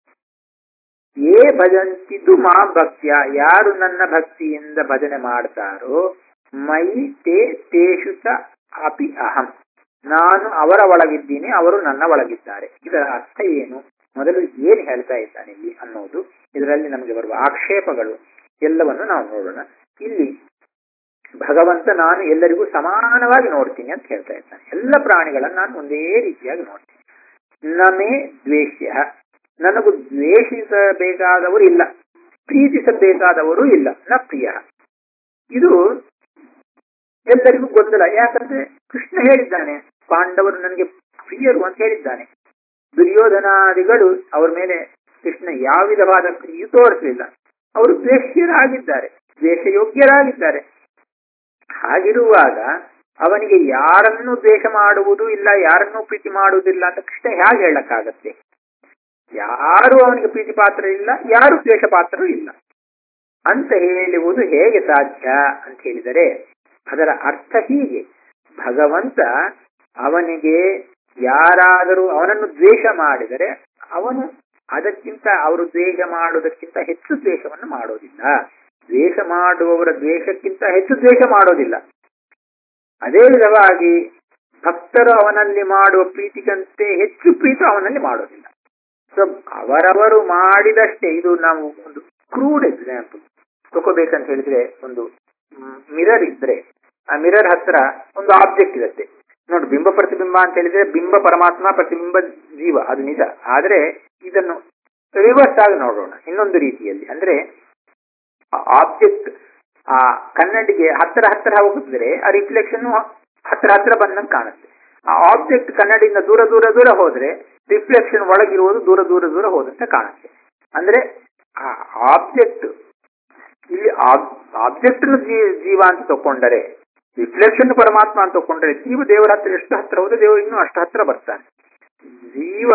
ಏ ಭಜಂತಿದ್ದು ಮಾ ಭಕ್ತ್ಯ ಯಾರು ನನ್ನ ಭಕ್ತಿಯಿಂದ ಭಜನೆ ಮಾಡ್ತಾರೋ ಮೈ ತೇ ತೇಷು ಚ ಅಪಿ ಅಹಂ ನಾನು ಅವರ ಒಳಗಿದ್ದೀನಿ ಅವರು ನನ್ನ ಒಳಗಿದ್ದಾರೆ ಇದರ ಅರ್ಥ ಏನು ಮೊದಲು ಏನು ಹೇಳ್ತಾ ಇದ್ದಾನೆ ಇಲ್ಲಿ ಅನ್ನೋದು ಇದರಲ್ಲಿ ನಮಗೆ ಬರುವ ಆಕ್ಷೇಪಗಳು ಎಲ್ಲವನ್ನು ನಾವು ನೋಡೋಣ ಇಲ್ಲಿ ಭಗವಂತ ನಾನು ಎಲ್ಲರಿಗೂ ಸಮಾನವಾಗಿ ನೋಡ್ತೀನಿ ಅಂತ ಹೇಳ್ತಾ ಇದ್ದಾನೆ ಎಲ್ಲ ಪ್ರಾಣಿಗಳನ್ನು ನಾನು ಒಂದೇ ರೀತಿಯಾಗಿ ನೋಡ್ತೀನಿ ನಮೇ ದ್ವೇಷ್ಯ ನನಗೂ ದ್ವೇಷಿಸಬೇಕಾದವರು ಇಲ್ಲ ಪ್ರೀತಿಸಬೇಕಾದವರು ಇಲ್ಲ ನ ಪ್ರಿಯ ಇದು ಎಲ್ಲರಿಗೂ ಗೊತ್ತಿಲ್ಲ ಯಾಕಂದ್ರೆ ಕೃಷ್ಣ ಹೇಳಿದ್ದಾನೆ ಪಾಂಡವರು ನನಗೆ ಪ್ರಿಯರು ಅಂತ ಹೇಳಿದ್ದಾನೆ ದುರ್ಯೋಧನಾದಿಗಳು ಅವರ ಮೇಲೆ ಕೃಷ್ಣ ಯಾವ ವಿಧವಾದ ಪ್ರಿಯು ತೋರಿಸಲಿಲ್ಲ ಅವರು ದ್ವೇಷ್ಯರಾಗಿದ್ದಾರೆ ದ್ವೇಷಯೋಗ್ಯರಾಗಿದ್ದಾರೆ ಹಾಗಿರುವಾಗ ಅವನಿಗೆ ಯಾರನ್ನು ದ್ವೇಷ ಮಾಡುವುದು ಇಲ್ಲ ಯಾರನ್ನೂ ಪ್ರೀತಿ ಮಾಡುವುದಿಲ್ಲ ಅಂತ ಕೃಷ್ಣ ಹೇಗೆ ಹೇಳಕ್ಕಾಗತ್ತೆ ಯಾರು ಅವನಿಗೆ ಪ್ರೀತಿ ಪಾತ್ರ ಇಲ್ಲ ಯಾರು ದ್ವೇಷ ಪಾತ್ರರು ಇಲ್ಲ ಅಂತ ಹೇಳುವುದು ಹೇಗೆ ಸಾಧ್ಯ ಅಂತ ಹೇಳಿದರೆ ಅದರ ಅರ್ಥ ಹೀಗೆ ಭಗವಂತ ಅವನಿಗೆ ಯಾರಾದರೂ ಅವನನ್ನು ದ್ವೇಷ ಮಾಡಿದರೆ ಅವನು ಅದಕ್ಕಿಂತ ಅವರು ದ್ವೇಷ ಮಾಡುವುದಕ್ಕಿಂತ ಹೆಚ್ಚು ದ್ವೇಷವನ್ನು ಮಾಡೋದಿಲ್ಲ ದ್ವೇಷ ಮಾಡುವವರ ದ್ವೇಷಕ್ಕಿಂತ ಹೆಚ್ಚು ದ್ವೇಷ ಮಾಡೋದಿಲ್ಲ ಅದೇ ವಿಧವಾಗಿ ಭಕ್ತರು ಅವನಲ್ಲಿ ಮಾಡುವ ಪ್ರೀತಿಗಂತೆ ಹೆಚ್ಚು ಪ್ರೀತಿ ಅವನಲ್ಲಿ ಮಾಡೋದಿಲ್ಲ ಸೊ ಅವರವರು ಮಾಡಿದಷ್ಟೇ ಇದು ನಾವು ಒಂದು ಕ್ರೂಡ್ ಎಕ್ಸಾಂಪಲ್ ತಗೋಬೇಕಂತ ಹೇಳಿದ್ರೆ ಒಂದು ಮಿರರ್ ಇದ್ರೆ ಆ ಮಿರರ್ ಹತ್ರ ಒಂದು ಆಬ್ಜೆಕ್ಟ್ ಇರುತ್ತೆ ನೋಡಿ ಬಿಂಬ ಪ್ರತಿಬಿಂಬ ಅಂತ ಹೇಳಿದ್ರೆ ಬಿಂಬ ಪರಮಾತ್ಮ ಪ್ರತಿಬಿಂಬ ಜೀವ ಅದು ನಿಜ ಆದ್ರೆ ಇದನ್ನು ರಿವರ್ಸ್ ಆಗಿ ನೋಡೋಣ ಇನ್ನೊಂದು ರೀತಿಯಲ್ಲಿ ಅಂದ್ರೆ ಆಬ್ಜೆಕ್ಟ್ ಆ ಕನ್ನಡಿಗೆ ಹತ್ತಿರ ಹತ್ತಿರ ಹೋಗಿದ್ರೆ ಆ ರಿಫ್ಲೆಕ್ಷನ್ ಹತ್ತಿರ ಹತ್ತಿರ ಬಂದಂಗೆ ಕಾಣುತ್ತೆ ಆ ಆಬ್ಜೆಕ್ಟ್ ಕನ್ನಡಿಯಿಂದ ದೂರ ದೂರ ದೂರ ಹೋದ್ರೆ ರಿಫ್ಲೆಕ್ಷನ್ ಒಳಗಿರುವುದು ದೂರ ದೂರ ದೂರ ಹೋದಂತೆ ಕಾಣುತ್ತೆ ಅಂದ್ರೆ ಆ ಆಬ್ಜೆಕ್ಟ್ ಇಲ್ಲಿ ಆಬ್ಜೆಕ್ಟ್ ಜೀವ ಅಂತ ತಕೊಂಡರೆ ರಿಫ್ಲೆಕ್ಷನ್ ಪರಮಾತ್ಮ ಅಂತ ತಕೊಂಡ್ರೆ ಜೀವ ದೇವರ ಹತ್ರ ಎಷ್ಟು ಹತ್ರ ಹೋದ್ರೆ ದೇವರು ಇನ್ನೂ ಅಷ್ಟು ಹತ್ರ ಬರ್ತಾನೆ ಜೀವ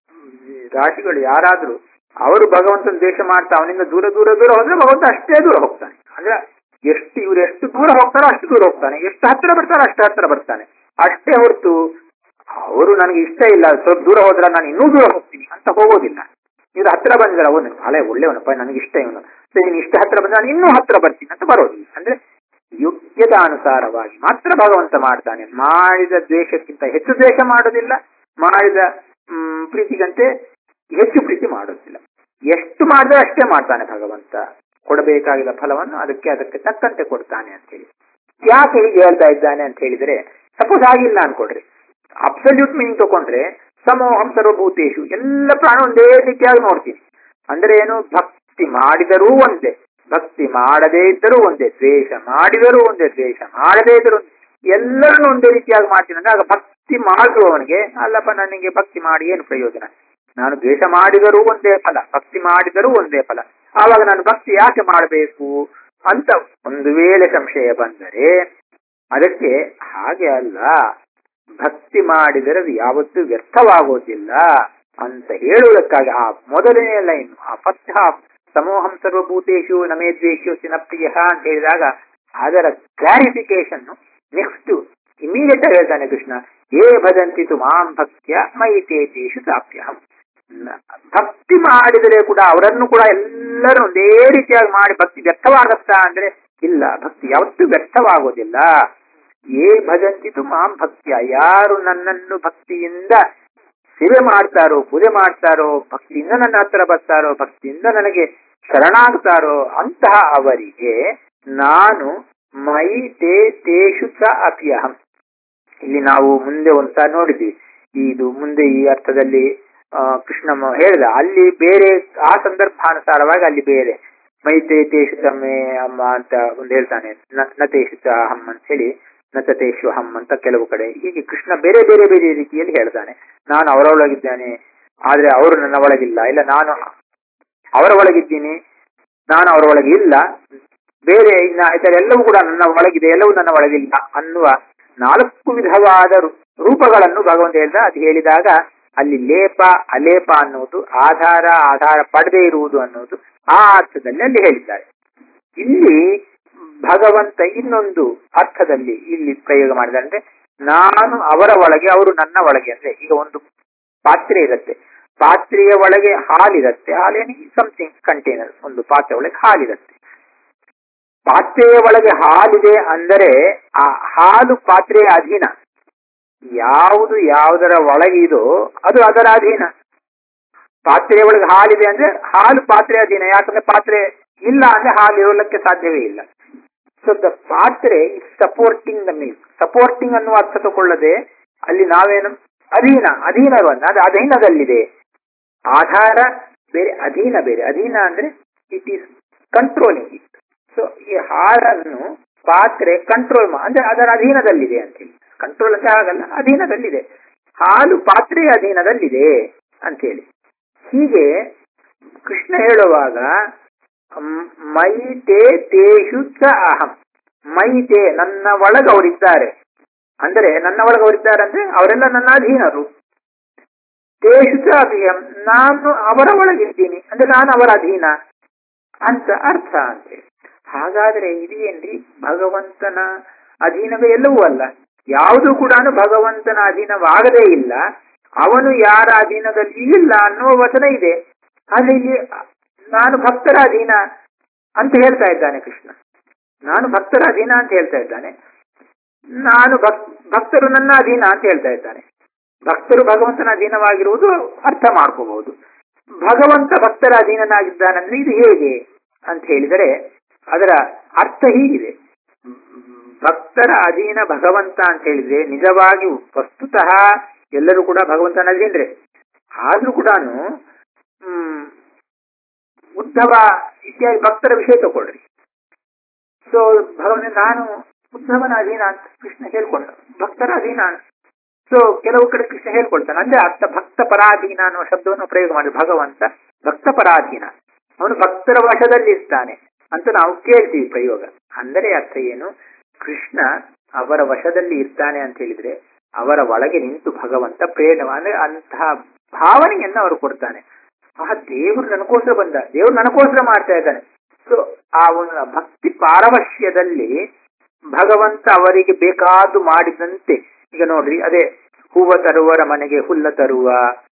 ರಾಶಿಗಳು ಯಾರಾದ್ರೂ ಅವರು ಭಗವಂತನ ದೇಶ ಮಾಡ್ತಾ ಅವನಿಂದ ದೂರ ದೂರ ದೂರ ಹೋದ್ರೆ ಭಗವಂತ ಅಷ್ಟೇ ದೂರ ಹೋಗ್ತಾನೆ ಅಂದ್ರೆ ಎಷ್ಟು ಇವ್ರು ಎಷ್ಟು ದೂರ ಹೋಗ್ತಾರೋ ಅಷ್ಟು ದೂರ ಹೋಗ್ತಾನೆ ಎಷ್ಟು ಹತ್ರ ಬರ್ತಾರೋ ಅಷ್ಟು ಹತ್ರ ಬರ್ತಾನೆ ಅಷ್ಟೇ ಹೊರತು ಅವರು ನನಗೆ ಇಷ್ಟ ಇಲ್ಲ ಸ್ವಲ್ಪ ದೂರ ಹೋದ್ರೆ ನಾನು ಇನ್ನೂ ದೂರ ಹೋಗ್ತೀನಿ ಅಂತ ಹೋಗೋದಿಲ್ಲ ಇವ್ರು ಹತ್ರ ಬಂದ್ರೆ ಅವನು ಹಳೆ ಒಳ್ಳೆಯವನಪ್ಪ ನನಗೆ ಇಷ್ಟ ಇವನು ನೀನು ಇಷ್ಟ ಹತ್ರ ಬಂದ್ರೆ ನಾನು ಇನ್ನೂ ಹತ್ರ ಬರ್ತೀನಿ ಅಂತ ಬರೋದಿಲ್ಲ ಅಂದ್ರೆ ಯೋಗ್ಯದಾನುಸಾರವಾಗಿ ಮಾತ್ರ ಭಗವಂತ ಮಾಡ್ತಾನೆ ಮಾಡಿದ ದ್ವೇಷಕ್ಕಿಂತ ಹೆಚ್ಚು ದ್ವೇಷ ಮಾಡೋದಿಲ್ಲ ಮಾಡಿದ ಪ್ರೀತಿಗಂತೆ ಹೆಚ್ಚು ಪ್ರೀತಿ ಮಾಡೋದಿಲ್ಲ ಎಷ್ಟು ಮಾಡಿದ್ರೆ ಅಷ್ಟೇ ಮಾಡ್ತಾನೆ ಭಗವಂತ ಕೊಡಬೇಕಾಗಿದ್ದ ಫಲವನ್ನು ಅದಕ್ಕೆ ಅದಕ್ಕೆ ತಕ್ಕಂತೆ ಕೊಡ್ತಾನೆ ಅಂತ ಹೇಳಿ ಯಾಕೆ ಹೀಗೆ ಹೇಳ್ತಾ ಇದ್ದಾನೆ ಅಂತ ಹೇಳಿದ್ರೆ ಸಪೋಸ್ ಆಗಿಲ್ಲ ಅನ್ಕೊಡ್ರಿ ಅಬ್ಸಲ್ಯೂಟ್ ಮೀನಿಂಗ್ ತಗೊಂಡ್ರೆ ಸಮೋಹಂ ಸರ್ವಭೂತೇಶು ಎಲ್ಲ ಪ್ರಾಣ ಒಂದೇ ರೀತಿಯಾಗಿ ನೋಡ್ತೀನಿ ಅಂದ್ರೆ ಏನು ಭಕ್ತಿ ಮಾಡಿದರೂ ಒಂದೇ ಭಕ್ತಿ ಮಾಡದೇ ಇದ್ದರೂ ಒಂದೇ ದ್ವೇಷ ಮಾಡಿದರೂ ಒಂದೇ ದ್ವೇಷ ಮಾಡದೇ ಇದ್ದರೂ ಎಲ್ಲರನ್ನು ಒಂದೇ ರೀತಿಯಾಗಿ ಮಾಡ್ತೀನಿ ಅಂದ್ರೆ ಆಗ ಭಕ್ತಿ ಮಾಡುವವನಿಗೆ ಅಲ್ಲಪ್ಪ ನನಗೆ ಭಕ್ತಿ ಮಾಡಿ ಏನು ಪ್ರಯೋಜನ ನಾನು ದ್ವೇಷ ಮಾಡಿದರೂ ಒಂದೇ ಫಲ ಭಕ್ತಿ ಮಾಡಿದರೂ ಒಂದೇ ಫಲ ಆವಾಗ ನಾನು ಭಕ್ತಿ ಯಾಕೆ ಮಾಡಬೇಕು ಅಂತ ಒಂದು ವೇಳೆ ಸಂಶಯ ಬಂದರೆ ಅದಕ್ಕೆ ಹಾಗೆ ಅಲ್ಲ ಭಕ್ತಿ ಮಾಡಿದರೆ ಅದು ಯಾವತ್ತೂ ವ್ಯರ್ಥವಾಗೋದಿಲ್ಲ ಅಂತ ಹೇಳುವುದಕ್ಕಾಗಿ ಆ ಮೊದಲನೇ ಲೈನ್ ಆ ಫಸ್ಟ್ ಹಾಫ್ ಸಮೂಹಂ ಸರ್ವಭೂತೇಶು ನಮೇ ದ್ವೇಷು ಸಿನಪ್ರಿಯ ಅಂತ ಹೇಳಿದಾಗ ಅದರ ಕ್ಲಾರಿಫಿಕೇಶನ್ ನೆಕ್ಸ್ಟ್ ಇಮಿಡಿಯೇಟ್ ಆಗಿ ಹೇಳ್ತಾನೆ ಕೃಷ್ಣ ಏ ಭಜಂತಿತು ಮಾಂ ಭಕ್ತ್ಯ ಮೈತೇತೇಶು ತಾಪ್ಯಹಂ ಭಕ್ತಿ ಮಾಡಿದರೆ ಕೂಡ ಅವರನ್ನು ಕೂಡ ಎಲ್ಲರೂ ಒಂದೇ ರೀತಿಯಾಗಿ ಮಾಡಿ ಭಕ್ತಿ ವ್ಯರ್ಥವಾಗತ್ತಾ ಅಂದ್ರೆ ಇಲ್ಲ ಭಕ್ತಿ ಯಾವತ್ತೂ ವ್ಯರ್ಥವಾಗೋದಿಲ್ಲ ಏ ಭಜಂತಿತು ಮಾಂ ಭಕ್ತಿಯ ಯಾರು ನನ್ನನ್ನು ಭಕ್ತಿಯಿಂದ ಸೇವೆ ಮಾಡ್ತಾರೋ ಪೂಜೆ ಮಾಡ್ತಾರೋ ಭಕ್ತಿಯಿಂದ ನನ್ನ ಹತ್ರ ಬರ್ತಾರೋ ಭಕ್ತಿಯಿಂದ ನನಗೆ ಶರಣಾಗ್ತಾರೋ ಅಂತಹ ಅವರಿಗೆ ನಾನು ಮೈ ತೇ ತೇಷು ಚ ಅಪಿಯಹಂ ಇಲ್ಲಿ ನಾವು ಮುಂದೆ ಒಂದ್ಸ ನೋಡಿದ್ವಿ ಇದು ಮುಂದೆ ಈ ಅರ್ಥದಲ್ಲಿ ಕೃಷ್ಣ ಹೇಳಿದ ಅಲ್ಲಿ ಬೇರೆ ಆ ಸಂದರ್ಭಾನುಸಾರವಾಗಿ ಅಲ್ಲಿ ಬೇರೆ ಮೈತೆ ತೇಷು ತಮ್ಮೆ ಅಮ್ಮ ಅಂತ ಒಂದು ಹೇಳ್ತಾನೆ ನತೇಶು ಚ ಅಹಂ ಅಂತ ಹೇಳಿ ನತತೇಶು ಅಹಂ ಅಂತ ಕೆಲವು ಕಡೆ ಹೀಗೆ ಕೃಷ್ಣ ಬೇರೆ ಬೇರೆ ಬೇರೆ ರೀತಿಯಲ್ಲಿ ಹೇಳ್ತಾನೆ ನಾನು ಅವರೊಳಗಿದ್ದೇನೆ ಆದ್ರೆ ಅವರು ನನ್ನ ಒಳಗಿಲ್ಲ ಇಲ್ಲ ನಾನು ಅವರ ಒಳಗಿದ್ದೀನಿ ನಾನು ಅವರ ಒಳಗೆ ಇಲ್ಲ ಬೇರೆ ಇದೆಲ್ಲವೂ ಕೂಡ ನನ್ನ ಒಳಗಿದೆ ಎಲ್ಲವೂ ನನ್ನ ಒಳಗಿಲ್ಲ ಅನ್ನುವ ನಾಲ್ಕು ವಿಧವಾದ ರೂಪಗಳನ್ನು ಭಗವಂತ ಹೇಳಿದ ಅದು ಹೇಳಿದಾಗ ಅಲ್ಲಿ ಲೇಪ ಅಲೇಪ ಅನ್ನುವುದು ಆಧಾರ ಆಧಾರ ಪಡೆದೇ ಇರುವುದು ಅನ್ನುವುದು ಆ ಅರ್ಥದಲ್ಲಿ ಅಲ್ಲಿ ಹೇಳಿದ್ದಾರೆ ಇಲ್ಲಿ ಭಗವಂತ ಇನ್ನೊಂದು ಅರ್ಥದಲ್ಲಿ ಇಲ್ಲಿ ಪ್ರಯೋಗ ಮಾಡಿದ ಅಂದ್ರೆ ನಾನು ಅವರ ಒಳಗೆ ಅವರು ನನ್ನ ಒಳಗೆ ಅಂದ್ರೆ ಈಗ ಒಂದು ಪಾತ್ರೆ ಇರುತ್ತೆ ಪಾತ್ರೆಯ ಒಳಗೆ ಹಾಲಿರುತ್ತೆ ಹಾಲೇನಿ ಸಮಥಿಂಗ್ ಕಂಟೈನರ್ ಒಂದು ಪಾತ್ರೆ ಒಳಗೆ ಹಾಲಿರುತ್ತೆ ಪಾತ್ರೆಯ ಒಳಗೆ ಹಾಲಿದೆ ಅಂದರೆ ಆ ಹಾಲು ಪಾತ್ರೆಯ ಅಧೀನ ಯಾವುದು ಯಾವುದರ ಒಳಗೆ ಇದೋ ಅದು ಅದರ ಅಧೀನ ಪಾತ್ರೆಯ ಒಳಗೆ ಹಾಲಿದೆ ಅಂದ್ರೆ ಹಾಲು ಪಾತ್ರೆ ಅಧೀನ ಯಾಕಂದ್ರೆ ಪಾತ್ರೆ ಇಲ್ಲ ಅಂದ್ರೆ ಹಾಲು ಇರಲಿಕ್ಕೆ ಸಾಧ್ಯವೇ ಇಲ್ಲ ಸೊ ದ ಪಾತ್ರೆ is supporting the milk supporting ಅನ್ನುವ ಅರ್ಥ ತಗೊಳ್ಳದೆ ಅಲ್ಲಿ ನಾವೇನು ಅಧೀನ ಅಧೀನವನ್ನ ಅದು ಅಧೀನದಲ್ಲಿದೆ ಆಧಾರ ಬೇರೆ ಅಧೀನ ಬೇರೆ ಅಧೀನ ಅಂದ್ರೆ it is controlling it so ಈ ಹಾಲನ್ನು ಪಾತ್ರೆ ಕಂಟ್ರೋಲ್ ಅಂದ್ರೆ ಅದರ ಅಧೀನದಲ್ಲಿದೆ ಅಂತೇಳಿ ಕಂಟ್ರೋಲ್ ಅಂತ ಆಗಲ್ಲ ಅಧೀನದಲ್ಲಿದೆ ಹಾಲು ಪಾತ್ರೆಯ ಅಧೀನದಲ್ಲಿದೆ ಅಂತೇಳಿ ಹೀಗೆ ಕೃಷ್ಣ ಹೇಳುವಾಗ ಮ್- ಮೈತೆ ತೇಷು ಚ ಅಹಂ ಮೈತೆ ನನ್ನ ಒಳಗೆ ಅವರಿದ್ದಾರೆ ಅಂದರೆ ನನ್ನ ಒಳಗೆ ಅವರಿದ್ದಾರೆ ಅಂದ್ರೆ ಅವರೆಲ್ಲ ನನ್ನ ಅಧೀನರು ತೇಷು ಚ ಅಭಿಯಂ ನಾನು ಅವರ ಒಳಗಿದ್ದೀನಿ ಅಂದ್ರೆ ನಾನು ಅವರ ಅಧೀನ ಅಂತ ಅರ್ಥ ಅಂತೇಳಿ ಹಾಗಾದ್ರೆ ಇದೇನ್ರಿ ಭಗವಂತನ ಅಧೀನವೇ ಎಲ್ಲವೂ ಅಲ್ಲ ಯಾವುದು ಕೂಡ ಭಗವಂತನ ಅಧೀನವಾಗದೇ ಇಲ್ಲ ಅವನು ಯಾರ ಅಧೀನದಲ್ಲಿ ಇಲ್ಲ ಅನ್ನುವ ವಚನ ಇದೆ ಆದ್ರೆ ಇಲ್ಲಿ ನಾನು ಭಕ್ತರ ಅಧೀನ ಅಂತ ಹೇಳ್ತಾ ಇದ್ದಾನೆ ಕೃಷ್ಣ ನಾನು ಭಕ್ತರ ಅಧೀನ ಅಂತ ಹೇಳ್ತಾ ಇದ್ದಾನೆ ನಾನು ಭಕ್ ಭಕ್ತರು ನನ್ನ ಅಧೀನ ಅಂತ ಹೇಳ್ತಾ ಇದ್ದಾನೆ ಭಕ್ತರು ಭಗವಂತನ ಅಧೀನವಾಗಿರುವುದು ಅರ್ಥ ಮಾಡ್ಕೋಬಹುದು ಭಗವಂತ ಭಕ್ತರ ಅಧೀನನಾಗಿದ್ದಾನಂದ್ರೆ ಇದು ಹೇಗೆ ಅಂತ ಹೇಳಿದರೆ ಅದರ ಅರ್ಥ ಹೀಗಿದೆ ಭಕ್ತರ ಅಧೀನ ಭಗವಂತ ಅಂತ ಹೇಳಿದ್ರೆ ನಿಜವಾಗಿ ವಸ್ತುತಃ ಎಲ್ಲರೂ ಕೂಡ ಭಗವಂತನ ಅಧೀನರೇ ಆದ್ರೂ ಕೂಡ ಹ್ಮ್ ಉದ್ಧವ ಇತ್ಯಾದಿ ಭಕ್ತರ ವಿಷಯ ತಗೊಳ್ರಿ ಸೊ ಭಗವಂತ ನಾನು ಉದ್ಧವನ ಅಧೀನ ಅಂತ ಕೃಷ್ಣ ಹೇಳ್ಕೊಂಡ ಭಕ್ತರ ಅಧೀನ ಸೊ ಕೆಲವು ಕಡೆ ಕೃಷ್ಣ ಹೇಳ್ಕೊಳ್ತಾನೆ ಅಂದ್ರೆ ಅರ್ಥ ಭಕ್ತ ಪರಾಧೀನ ಅನ್ನುವ ಶಬ್ದವನ್ನು ಪ್ರಯೋಗ ಮಾಡಿ ಭಗವಂತ ಭಕ್ತ ಪರಾಧೀನ ಅವನು ಭಕ್ತರ ವಶದಲ್ಲಿ ಇರ್ತಾನೆ ಅಂತ ನಾವು ಕೇಳ್ತೀವಿ ಪ್ರಯೋಗ ಅಂದರೆ ಅರ್ಥ ಏನು ಕೃಷ್ಣ ಅವರ ವಶದಲ್ಲಿ ಇರ್ತಾನೆ ಅಂತ ಹೇಳಿದ್ರೆ ಅವರ ಒಳಗೆ ನಿಂತು ಭಗವಂತ ಪ್ರೇರಣ ಅಂದ್ರೆ ಅಂತಹ ಭಾವನೆಯನ್ನು ಅವರು ಕೊಡ್ತಾನೆ ಆ ದೇವರು ನನಗೋಸ್ಕರ ಬಂದ ದೇವರು ನನಗೋಸ್ಕರ ಮಾಡ್ತಾ ಇದ್ದಾನೆ ಸೊ ಆ ಒಂದು ಭಕ್ತಿ ಪಾರವಶ್ಯದಲ್ಲಿ ಭಗವಂತ ಅವರಿಗೆ ಬೇಕಾದ್ದು ಮಾಡಿದಂತೆ ಈಗ ನೋಡ್ರಿ ಅದೇ ಹೂವ ತರುವರ ಮನೆಗೆ ಹುಲ್ಲ ತರುವ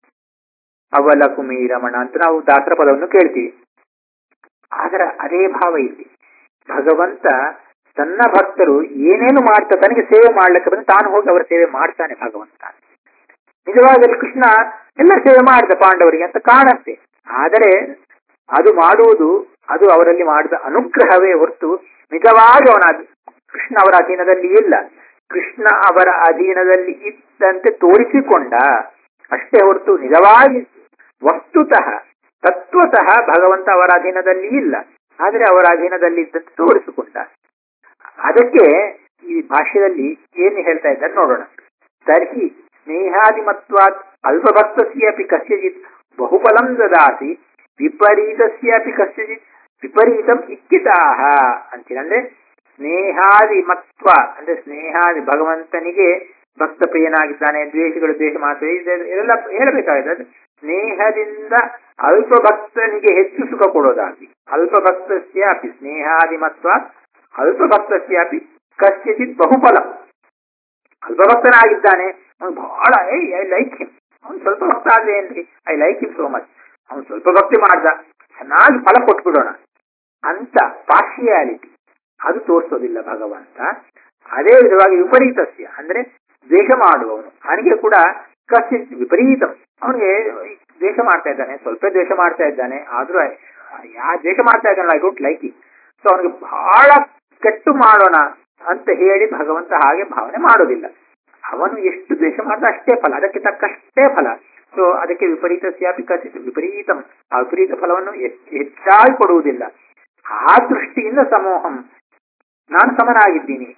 ಅವಲ ಕುಮಿ ರಮಣ ಅಂತ ನಾವು ದಾಸರ ಪದವನ್ನು ಕೇಳ್ತೀವಿ ಆದ್ರೆ ಅದೇ ಭಾವ ಇಲ್ಲಿ ಭಗವಂತ ತನ್ನ ಭಕ್ತರು ಏನೇನು ಮಾಡ್ತಾ ತನಗೆ ಸೇವೆ ಮಾಡ್ಲಿಕ್ಕೆ ಬಂದು ತಾನು ಹೋಗಿ ಅವರ ಸೇವೆ ಮಾಡ್ತಾನೆ ಭಗವಂತ ನಿಜವಾಗಿ ಕೃಷ್ಣ ಎಲ್ಲ ಸೇವೆ ಮಾಡಿದ ಪಾಂಡವರಿಗೆ ಅಂತ ಕಾಣುತ್ತೆ ಆದರೆ ಅದು ಮಾಡುವುದು ಅದು ಅವರಲ್ಲಿ ಮಾಡಿದ ಅನುಗ್ರಹವೇ ಹೊರತು ನಿಜವಾಗಿ ಅವನ ಅಧೀ- ಕೃಷ್ಣ ಅವರ ಅಧೀನದಲ್ಲಿ ಇಲ್ಲ ಕೃಷ್ಣ ಅವರ ಅಧೀನದಲ್ಲಿ ಇದ್ದಂತೆ ತೋರಿಸಿಕೊಂಡ ಅಷ್ಟೇ ಹೊರತು ನಿಜವಾಗಿ ವಸ್ತುತಃ ತತ್ವತಃ ಭಗವಂತ ಅವರ ಅಧೀನದಲ್ಲಿ ಇಲ್ಲ ಆದರೆ ಅವರ ಅಧೀನದಲ್ಲಿ ಇದ್ದಂತೆ ತೋರಿಸಿಕೊಂಡ ಅದಕ್ಕೆ ಈ ಭಾಷ್ಯದಲ್ಲಿ ಏನು ಹೇಳ್ತಾ ಇದ್ದಾರೆ ನೋಡೋಣ ತರ್ಹಿ ಸ್ನೇಹಾದಿಮತ್ವಾತ್ ಅಲ್ಪಭಕ್ತಸ್ಯಾಪಿ ಕಸ್ಯಚಿತ್ ಬಹುಫಲಂ ದದಾತಿ ವಿಪರೀತಸ್ಯಾಪಿ ಕಸ್ಯಚಿತ್ ವಿಪರೀತಂ ಇಚ್ಛಿತಾಹ ಅಂತೀನಿ ಅಂದ್ರೆ ಸ್ನೇಹಾದಿಮತ್ವ ಅಂದ್ರೆ ಸ್ನೇಹಾದಿ ಭಗವಂತನಿಗೆ ಭಕ್ತ ಪ್ರಿಯನಾಗಿದ್ದಾನೆ ದ್ವೇಷಗಳು ದ್ವೇಷ ಮಾಡ್ತವೆ ಇದು- ಇದೆಲ್ಲ ಹೇಳಬೇಕಾಗಿದೆ ಅದು ಸ್ನೇಹದಿಂದ ಅಲ್ಪ ಭಕ್ತನಿಗೆ ಹೆಚ್ಚು ಸುಖ ಕೊಡೋದಾಗಿ ಅಲ್ಪ ಭಕ್ತಸ್ಯಾಪಿ ಸ್ನೇಹಾದಿಮತ್ವ ಅಲ್ಪ ಭಕ್ತಸ್ಯಾಪಿ ಕಸ್ಯಚಿತ್ ಬಹುಫಲ ಅಲ್ಪಭಕ್ತನಾಗಿದ್ದಾನೆ ಅವನು ಬಹಳ ಐ ಲೈಕ್ ಹಿಮ್ ಅವನು ಸ್ವಲ್ಪ ಭಕ್ತ ಆದ್ರೆ ಏನ್ರಿ I like him so much ಅವನು ಸ್ವಲ್ಪ ಭಕ್ತಿ ಮಾಡ್ದ ಚೆನ್ನಾಗಿ ಫಲ ಕೊಟ್ಬಿಡೋಣ ಅಂತ ಪಾರ್ಶಿಯಾಲಿಟಿ ಅದು ತೋರಿಸೋದಿಲ್ಲ ಭಗವಂತ ಅದೇ ವಿಧವಾಗಿ ವಿಪರೀತಸ್ಯ ಅಂದ್ರೆ ದ್ವೇಷ ಮಾಡುವವನು ಅವನಿಗೆ ಕೂಡ ಕಸಿ ವಿಪರೀತ ಅವನಿಗೆ ದ್ವೇಷ ಮಾಡ್ತಾ ಇದ್ದಾನೆ ಸ್ವಲ್ಪ ದ್ವೇಷ ಮಾಡ್ತಾ ಇದ್ದಾನೆ ಆದ್ರೂ ಯಾ ದ್ವೇಷ ಮಾಡ್ತಾ ಇದ್ದಾನಲ್ಲ I don't like it so ಅವನಿಗೆ ಬಹಳ ಕೆಟ್ಟು ಮಾಡೋಣ ಅಂತ ಹೇಳಿ ಭಗವಂತ ಹಾಗೆ ಭಾವನೆ ಮಾಡೋದಿಲ್ಲ ಅವನು ಎಷ್ಟು ದ್ವೇಷ ಮಾಡ್ದ ಅಷ್ಟೇ ಫಲ ಅದಕ್ಕೆ ತಕ್ಕಷ್ಟೇ ಫಲ ಸೊ ಅದಕ್ಕೆ ವಿಪರೀತ ಸ್ಯಾಪಿ ಕಸಿತು ವಿಪರೀತಂ ಆ ವಿಪರೀತ ಫಲವನ್ನು ಹೆಚ್ಚ್- ಹೆಚ್ಚಾಗಿ ಕೊಡುವುದಿಲ್ಲ ಆ ದೃಷ್ಟಿಯಿಂದ ಸಮೂಹಂ ನಾನು ಸಮನಾಗಿದ್ದೀನಿ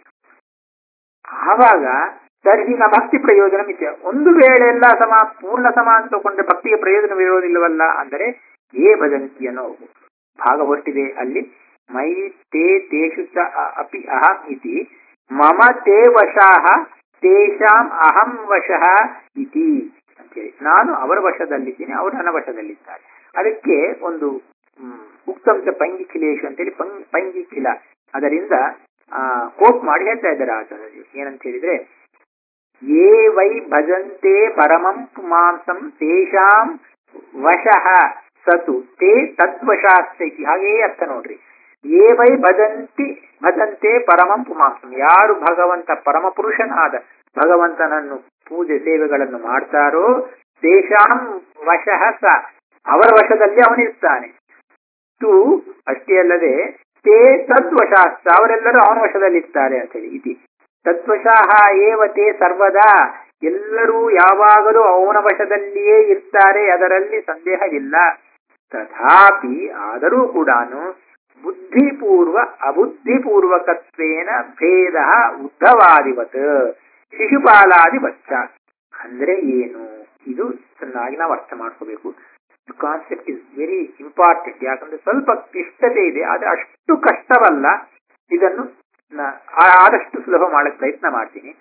ಆವಾಗ ತರ್ಹಿ ನ ಭಕ್ತಿ ಪ್ರಯೋಜನ ಮಿಥ್ಯ ಒಂದು ವೇಳೆ ಎಲ್ಲ ಸಮ ಪೂರ್ಣ ಸಮ ಅಂತ ತಗೊಂಡ್ರೆ ಭಕ್ತಿಗೆ ಪ್ರಯೋಜನವಿರೋದಿಲ್ಲವಲ್ಲ ಅಂದರೆ ಏ ಭಜಂತಿ ಅನ್ನೋ ಭಾಗ ಹೊರಟಿದೆ ಅಲ್ಲಿ ಮೈ ತೇ ತೇಷು ಚ ಅ- ಅಪಿ ಅಹಂ ಇತಿ ಮಮ ತೇ ವಶಾಹ ತೇಷಾಂ ಅಹಂ ವಶಃ ಇತಿ ಅಂತೇಳಿ ನಾನು ಅವರ ವಶದಲ್ಲಿದ್ದೀನಿ ಅವರು ನನ್ನ ವಶದಲ್ಲಿದ್ದಾರೆ ಅದಕ್ಕೆ ಒಂದು ಹ್ಮ್, ಉಕ್ತಂಚ ಪಂಗಿಖಿಲೇಶು ಅಂತೇಳಿ ಪಂಗ್ ಪಂಗಿಖಿಲ ಅದರಿಂದ ಕೋಟ್ ಮಾಡಿ ಹೇಳ್ತಾ ಇದ್ದಾರೆ ಆಚಾರ್ಯರು ಏನಂತ ಹೇಳಿದ್ರೆ ಯೇ ವೈ ಭಜಂತೆ ಪರಮಂ ಪುಮಾಂಸಂ ತೇಷಾಂ ವಶಃ ಸತು ತೇ ತದ್ವಶಾಸ್ತಿ ಹಾಗೇ ಅರ್ಥ ನೋಡ್ರಿ ಯೇ ವೈ ಭಜಂತಿ ಭಜಂತೆ ಪರಮಂ ಪುಮಾಂಸಂ ಯಾರು ಭಗವಂತ ಪರಮ ಪುರುಷನಾದ ಭಗವಂತನನ್ನು ಪೂಜೆ ಸೇವೆಗಳನ್ನು ಮಾಡ್ತಾರೋ ತೇಷಾಂ ವಶಃ ಸ ಅವರ ವಶದಲ್ಲಿ ಅವನಿರ್ತಾನೆ ತು ಅಷ್ಟೇ ಅಲ್ಲದೆ ತೇ ತದ್ವಶಾಸ್ತ ಅವರೆಲ್ಲರೂ ಅವನ ವಶದಲ್ಲಿರ್ತಾರೆ ಅಂತೇಳಿ ಇತಿ ತದ್ವಶಾಹ ಏವ ತೇ ಸರ್ವದಾ ಎಲ್ಲರೂ ಯಾವಾಗಲೂ ಅವನ ವಶದಲ್ಲಿಯೇ ಇರ್ತಾರೆ ಅದರಲ್ಲಿ ಸಂದೇಹವಿಲ್ಲ ತಥಾಪಿ ಆದರೂ ಕೂಡ ಬುದ್ಧಿಪೂರ್ವ ಅಬುದ್ಧಿಪೂರ್ವಕತ್ವೇನ ಭೇದ ಉದ್ಧವಾದಿವತ್ ಶಿಶುಪಾಲಾದಿವಚ್ಚ ಅಂದ್ರೆ ಏನು ಇದು ಚೆನ್ನಾಗಿ ನಾವು ಅರ್ಥ ಮಾಡ್ಕೋಬೇಕು ಕಾನ್ಸೆಪ್ಟ್ ಇಸ್ ವೆರಿ ಇಂಪಾರ್ಟೆಂಟ್ ಯಾಕಂದ್ರೆ ಸ್ವಲ್ಪ ಕ್ಲಿಷ್ಟತೆ ಇದೆ ಆದ್ರೆ ಅಷ್ಟು ಕಷ್ಟವಲ್ಲ ಇದನ್ನು ನ- ಆ- ಆದಷ್ಟು ಸುಲಭ ಮಾಡಕ್ ಪ್ರಯತ್ನ ಮಾಡ್ತೀನಿ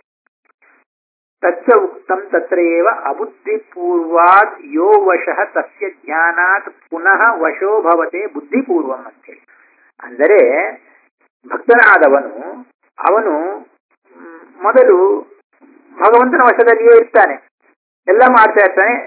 ತಚ್ಚ ಉಕ್ತಂ ತತ್ರ ಏವ ಅಬುದ್ಧಿಪೂರ್ವಾದ್ ಯೋ ವಶಃ ತಸ್ಯ ಜ್ಞಾನಾತ್ ಪುನಃ ವಶೋ ಭವತೆ ಬುದ್ಧಿಪೂರ್ವಂ ಅಂತೇಳಿ ಅಂದರೆ ಭಕ್ತನಾದವನು ಅವನು ಮ್, ಮೊದಲು ಭಗವಂತನ ವಶದಲ್ಲಿಯೇ ಇರ್ತಾನೆ ಎಲ್ಲ ಮಾಡ್ತಾ ಇರ್ತಾನೆ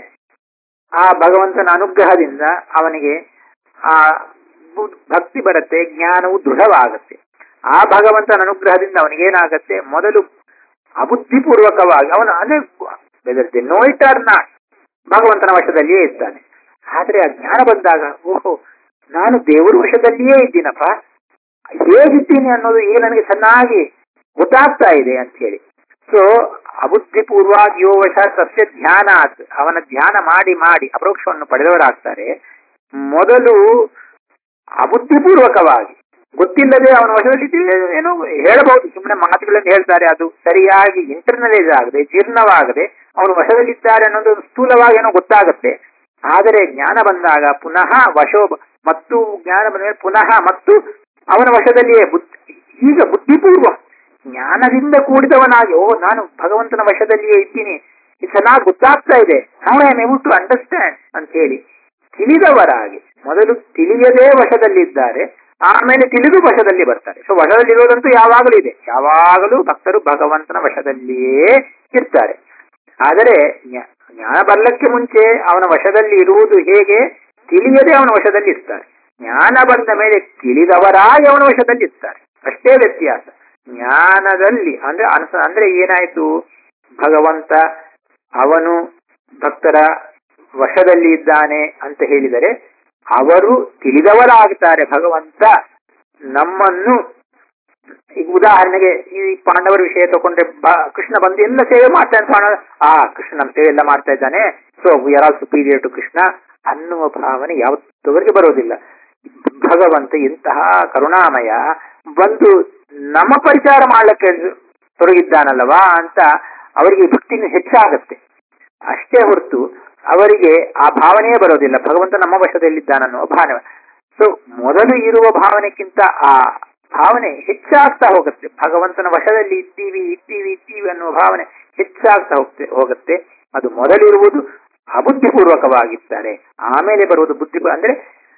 ಆ ಭಗವಂತನ ಅನುಗ್ರಹದಿಂದ ಅವನಿಗೆ ಆ ಬು- ಭಕ್ತಿ ಬರುತ್ತೆ ಜ್ಞಾನವು ದೃಢವಾಗುತ್ತೆ ಆ ಭಗವಂತನ ಅನುಗ್ರಹದಿಂದ ಅವನಿಗೇನಾಗತ್ತೆ ಮೊದಲು ಅಬುದ್ಧಿಪೂರ್ವಕವಾಗಿ ಅವನು ಅದೇ ಬೆದರ್ತೆ ನೋ ಇಟ್ ಆರ್ ನಾಟ್ ಭಗವಂತನ ವಶದಲ್ಲಿಯೇ ಇರ್ತಾನೆ ಆದ್ರೆ ಆ ಜ್ಞಾನ ಬಂದಾಗ ಓಹೋ ನಾನು ದೇವರ ವಶದಲ್ಲಿಯೇ ಇದ್ದೀನಪ್ಪ ಹೇಗಿದ್ದೀನಿ ಅನ್ನೋದು ಈಗ ನನಗೆ ಚೆನ್ನಾಗಿ ಗೊತ್ತಾಗ್ತಾ ಇದೆ ಅಂತ ಹೇಳಿ ಸೊ ಅಬುದ್ಧಿಪೂರ್ವಾದ್ ಯೋ ವಶ ಸಸ್ಯ ಧ್ಯಾನ ಅವನ ಧ್ಯಾನ ಮಾಡಿ ಮಾಡಿ ಅಪರೋಕ್ಷವನ್ನು ಪಡೆದವರಾಗ್ತಾರೆ ಮೊದಲು ಅಬುದ್ಧಿಪೂರ್ವಕವಾಗಿ ಗೊತ್ತಿಲ್ಲದೆ ಅವನ ವಶದಲ್ಲಿ ಇದ್ದೀವಿ- ಏನೋ ಹೇಳಬಹುದು ಸುಮ್ಮನೆ ಮಾತುಗಳನ್ನು ಹೇಳ್ತಾರೆ ಅದು ಸರಿಯಾಗಿ ಇಂಟರ್ನಲೈಸ್ ಆಗದೆ ಜೀರ್ಣವಾಗದೆ ಅವನು ವಶದಲ್ಲಿದ್ದಾರೆ ಅನ್ನೋದು ಸ್ಥೂಲವಾಗಿ ಏನೋ ಗೊತ್ತಾಗುತ್ತೆ ಆದರೆ ಜ್ಞಾನ ಬಂದಾಗ ಪುನಃ ವಶೋ ಮತ್ತು ಜ್ಞಾನ ಬಂದ ಮೇಲೆ ಪುನಃ ಮತ್ತು ಅವನ ವಶದಲ್ಲಿಯೇ ಬುದ್ಧಿ ಈಗ ಬುದ್ಧಿಪೂರ್ವ ಜ್ಞಾನದಿಂದ ಕೂಡಿದವನಾಗಿ ಓ ನಾನು ಭಗವಂತನ ವಶದಲ್ಲಿಯೇ ಇದ್ದೀನಿ ಇದು ಚೆನ್ನಾಗಿ ಗೊತ್ತಾಗ್ತಾ ಇದೆ ನಾವು ಐ ಏಬಲ್ ಟು ಅಂಡರ್ಸ್ಟ್ಯಾಂಡ್ ಅಂತ ಹೇಳಿ ತಿಳಿದವರಾಗಿ ಮೊದಲು ತಿಳಿಯದೇ ವಶದಲ್ಲಿದ್ದಾರೆ ಆಮೇಲೆ ತಿಳಿದು ವಶದಲ್ಲಿ ಬರ್ತಾರೆ ಸೊ ವಶದಲ್ಲಿರೋದಂತೂ ಯಾವಾಗಲೂ ಇದೆ ಯಾವಾಗಲೂ ಭಕ್ತರು ಭಗವಂತನ ವಶದಲ್ಲಿಯೇ ಇರ್ತಾರೆ ಆದರೆ ಜ್ಞಾ- ಜ್ಞಾನ ಬರಲಕ್ಕೆ ಮುಂಚೆ ಅವನ ವಶದಲ್ಲಿ ಇರುವುದು ಹೇಗೆ ತಿಳಿಯದೆ ಅವನ ವಶದಲ್ಲಿ ಇರ್ತಾರೆ ಜ್ಞಾನ ಬಂದ ಮೇಲೆ ತಿಳಿದವರಾಗಿ ಅವನ ವಶದಲ್ಲಿ ಇರ್ತಾರೆ ಅಷ್ಟೇ ವ್ಯತ್ಯಾಸ ಜ್ಞಾನದಲ್ಲಿ ಅಂದ್ರೆ ಅನ್ಸ ಅಂದ್ರೆ ಏನಾಯ್ತು ಭಗವಂತ ಅವನು ಭಕ್ತರ ವಶದಲ್ಲಿ ಇದ್ದಾನೆ ಅಂತ ಹೇಳಿದರೆ ಅವರು ತಿಳಿದವರಾಗ್ತಾರೆ ಭಗವಂತ ನಮ್ಮನ್ನು ಈಗ ಉದಾಹರಣೆಗೆ ಈ ಪಾಂಡವರ ವಿಷಯ ತಗೊಂಡ್ರೆ ಬ- ಕೃಷ್ಣ ಬಂದು ಎಲ್ಲ ಸೇವೆ ಮಾಡ್ತಾನೆ ಪಾಂಡವ ಆ ಕೃಷ್ಣ ನಮ್ಮ ಸೇವೆ ಎಲ್ಲ ಮಾಡ್ತಾ ಇದ್ದಾನೆ so we are all superior to Krishna ಅನ್ನುವ ಭಾವನೆ ಯಾವತ್ತವರಿಗೆ ಬರೋದಿಲ್ಲ ಭಗವಂತ ಇಂತಹ ಕರುಣಾಮಯ ಬಂದು ನಮ್ಮ ಪರಿಚಾರ ಮಾಡ್ಲಿಕ್ಕೆ ತೊಡಗಿದ್ದಾನಲ್ಲವಾ ಅಂತ ಅವರಿಗೆ ಭಕ್ತಿ ಹೆಚ್ಚಾಗತ್ತೆ ಅಷ್ಟೇ ಹೊರತು ಅವರಿಗೆ ಆ ಭಾವನೆಯೇ ಬರೋದಿಲ್ಲ ಭಗವಂತ ನಮ್ಮ ವಶದಲ್ಲಿದ್ದಾನನ್ನುವ ಭಾವನೆ ಸೊ ಮೊದಲು ಇರುವ ಭಾವನೆಕ್ಕಿಂತ ಆ ಭಾವನೆ ಹೆಚ್ಚಾಗ್ತಾ ಹೋಗುತ್ತೆ ಭಗವಂತನ ವಶದಲ್ಲಿ ಇದ್ದೀವಿ ಇದ್ದೀವಿ ಇದ್ದೀವಿ ಅನ್ನುವ ಭಾವನೆ ಹೆಚ್ಚಾಗ್ತಾ ಹೋಗ್ತೆ ಹೋಗುತ್ತೆ ಅದು ಮೊದಲಿರುವುದು ಅಬುದ್ಧಿಪೂರ್ವಕವಾಗಿದ್ದಾರೆ ಆಮೇಲೆ ಬರುವುದು ಬುದ್ಧಿ ಅಂದ್ರೆ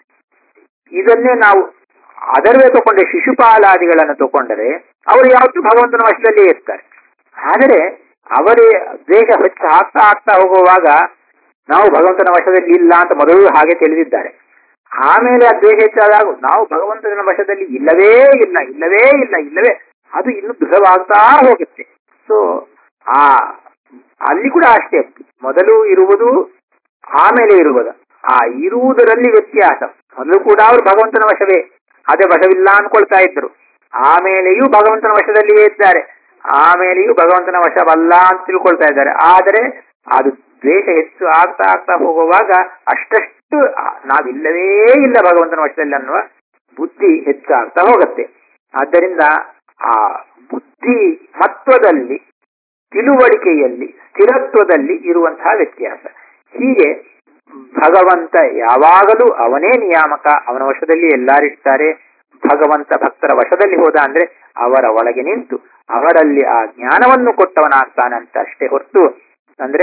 ಇದನ್ನೇ ನಾವು ಅದರವೇ ತಗೊಂಡ್ರೆ ಶಿಶುಪಾಲಾದಿಗಳನ್ನು ತಗೊಂಡರೆ ಅವರು ಯಾವತ್ತೂ ಭಗವಂತನ ವಶದಲ್ಲೇ ಇರ್ತಾರೆ ಆದರೆ ಅವರೇ ದ್ವೇಷ ಹೆಚ್ಚು ಆಗ್ತಾ ಆಗ್ತಾ ಹೋಗುವಾಗ ನಾವು ಭಗವಂತನ ವಶದಲ್ಲಿ ಇಲ್ಲ ಅಂತ ಮೊದಲು ಹಾಗೆ ತಿಳಿದಿದ್ದಾರೆ ಆಮೇಲೆ ಆ ದ್ವೇಷ ಹೆಚ್ಚಾದಾಗ ನಾವು ಭಗವಂತನ ವಶದಲ್ಲಿ ಇಲ್ಲವೇ ಇಲ್ಲ ಇಲ್ಲವೇ ಇಲ್ಲ ಇಲ್ಲವೇ ಅದು ಇನ್ನು ದೃಢವಾಗ್ತಾ ಹೋಗುತ್ತೆ ಸೊ ಆ ಅಲ್ಲಿ ಕೂಡ ಅಷ್ಟೇ ಮೊದಲು ಇರುವುದು ಆಮೇಲೆ ಇರುವುದು ಆ ಇರುವುದರಲ್ಲಿ ವ್ಯತ್ಯಾಸ ಮೊದಲು ಕೂಡ ಅವರು ಭಗವಂತನ ವಶವೇ ಅದೇ ವಶವಿಲ್ಲ ಅನ್ಕೊಳ್ತಾ ಇದ್ರು ಆಮೇಲೆಯೂ ಭಗವಂತನ ವಶದಲ್ಲಿಯೇ ಇದ್ದಾರೆ ಆಮೇಲೆಯೂ ಭಗವಂತನ ವಶವಲ್ಲ ಅಂತ ತಿಳ್ಕೊಳ್ತಾ ಇದ್ದಾರೆ ಆದರೆ ಅದು ದ್ವೇಷ ಹೆಚ್ಚು ಆಗ್ತಾ ಆಗ್ತಾ ಹೋಗುವಾಗ ಅಷ್ಟಷ್ಟು ಆ- ನಾವಿಲ್ಲವೇ ಇಲ್ಲ ಭಗವಂತನ ವಶದಲ್ಲಿ ಅನ್ನುವ ಬುದ್ಧಿ ಹೆಚ್ಚಾಗ್ತಾ ಹೋಗುತ್ತೆ ಆದ್ದರಿಂದ ಆ ಬುದ್ಧಿ ಮತ್ವದಲ್ಲಿ ತಿಳುವಳಿಕೆಯಲ್ಲಿ ಸ್ಥಿರತ್ವದಲ್ಲಿ ಇರುವಂತಹ ವ್ಯತ್ಯಾಸ ಹೀಗೆ ಭಗವಂತ ಯಾವಾಗಲೂ ಅವನೇ ನಿಯಾಮಕ ಅವನ ವಶದಲ್ಲಿ ಎಲ್ಲಾರಿರ್ತಾರೆ ಭಗವಂತ ಭಕ್ತರ ವಶದಲ್ಲಿ ಹೋದ ಅಂದ್ರೆ ಅವರ ಒಳಗೆ ನಿಂತು ಅವರಲ್ಲಿ ಆ ಜ್ಞಾನವನ್ನು ಕೊಟ್ಟವನಾಗ್ತಾನೆ ಅಂತ ಅಷ್ಟೇ ಹೊರತು ಅಂದ್ರೆ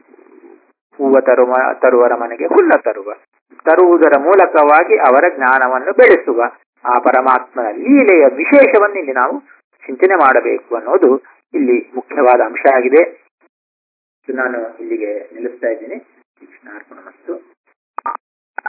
ಹೂವ ತರುವ ತರುವರ ಮನೆಗೆ ಹುಲ್ಲ ತರುವ ತರುವುದರ ಮೂಲಕವಾಗಿ ಅವರ ಜ್ಞಾನವನ್ನು ಬೆಳೆಸುವ ಆ ಪರಮಾತ್ಮನ ಲೀಲೆಯ ವಿಶೇಷವನ್ನು ಇಲ್ಲಿ ನಾವು ಚಿಂತನೆ ಮಾಡಬೇಕು ಅನ್ನೋದು ಇಲ್ಲಿ ಮುಖ್ಯವಾದ ಅಂಶ ಆಗಿದೆ ಇದು ನಾನು ಇಲ್ಲಿಗೆ ನಿಲ್ಲಿಸ್ತಾ ಇದ್ದೀನಿ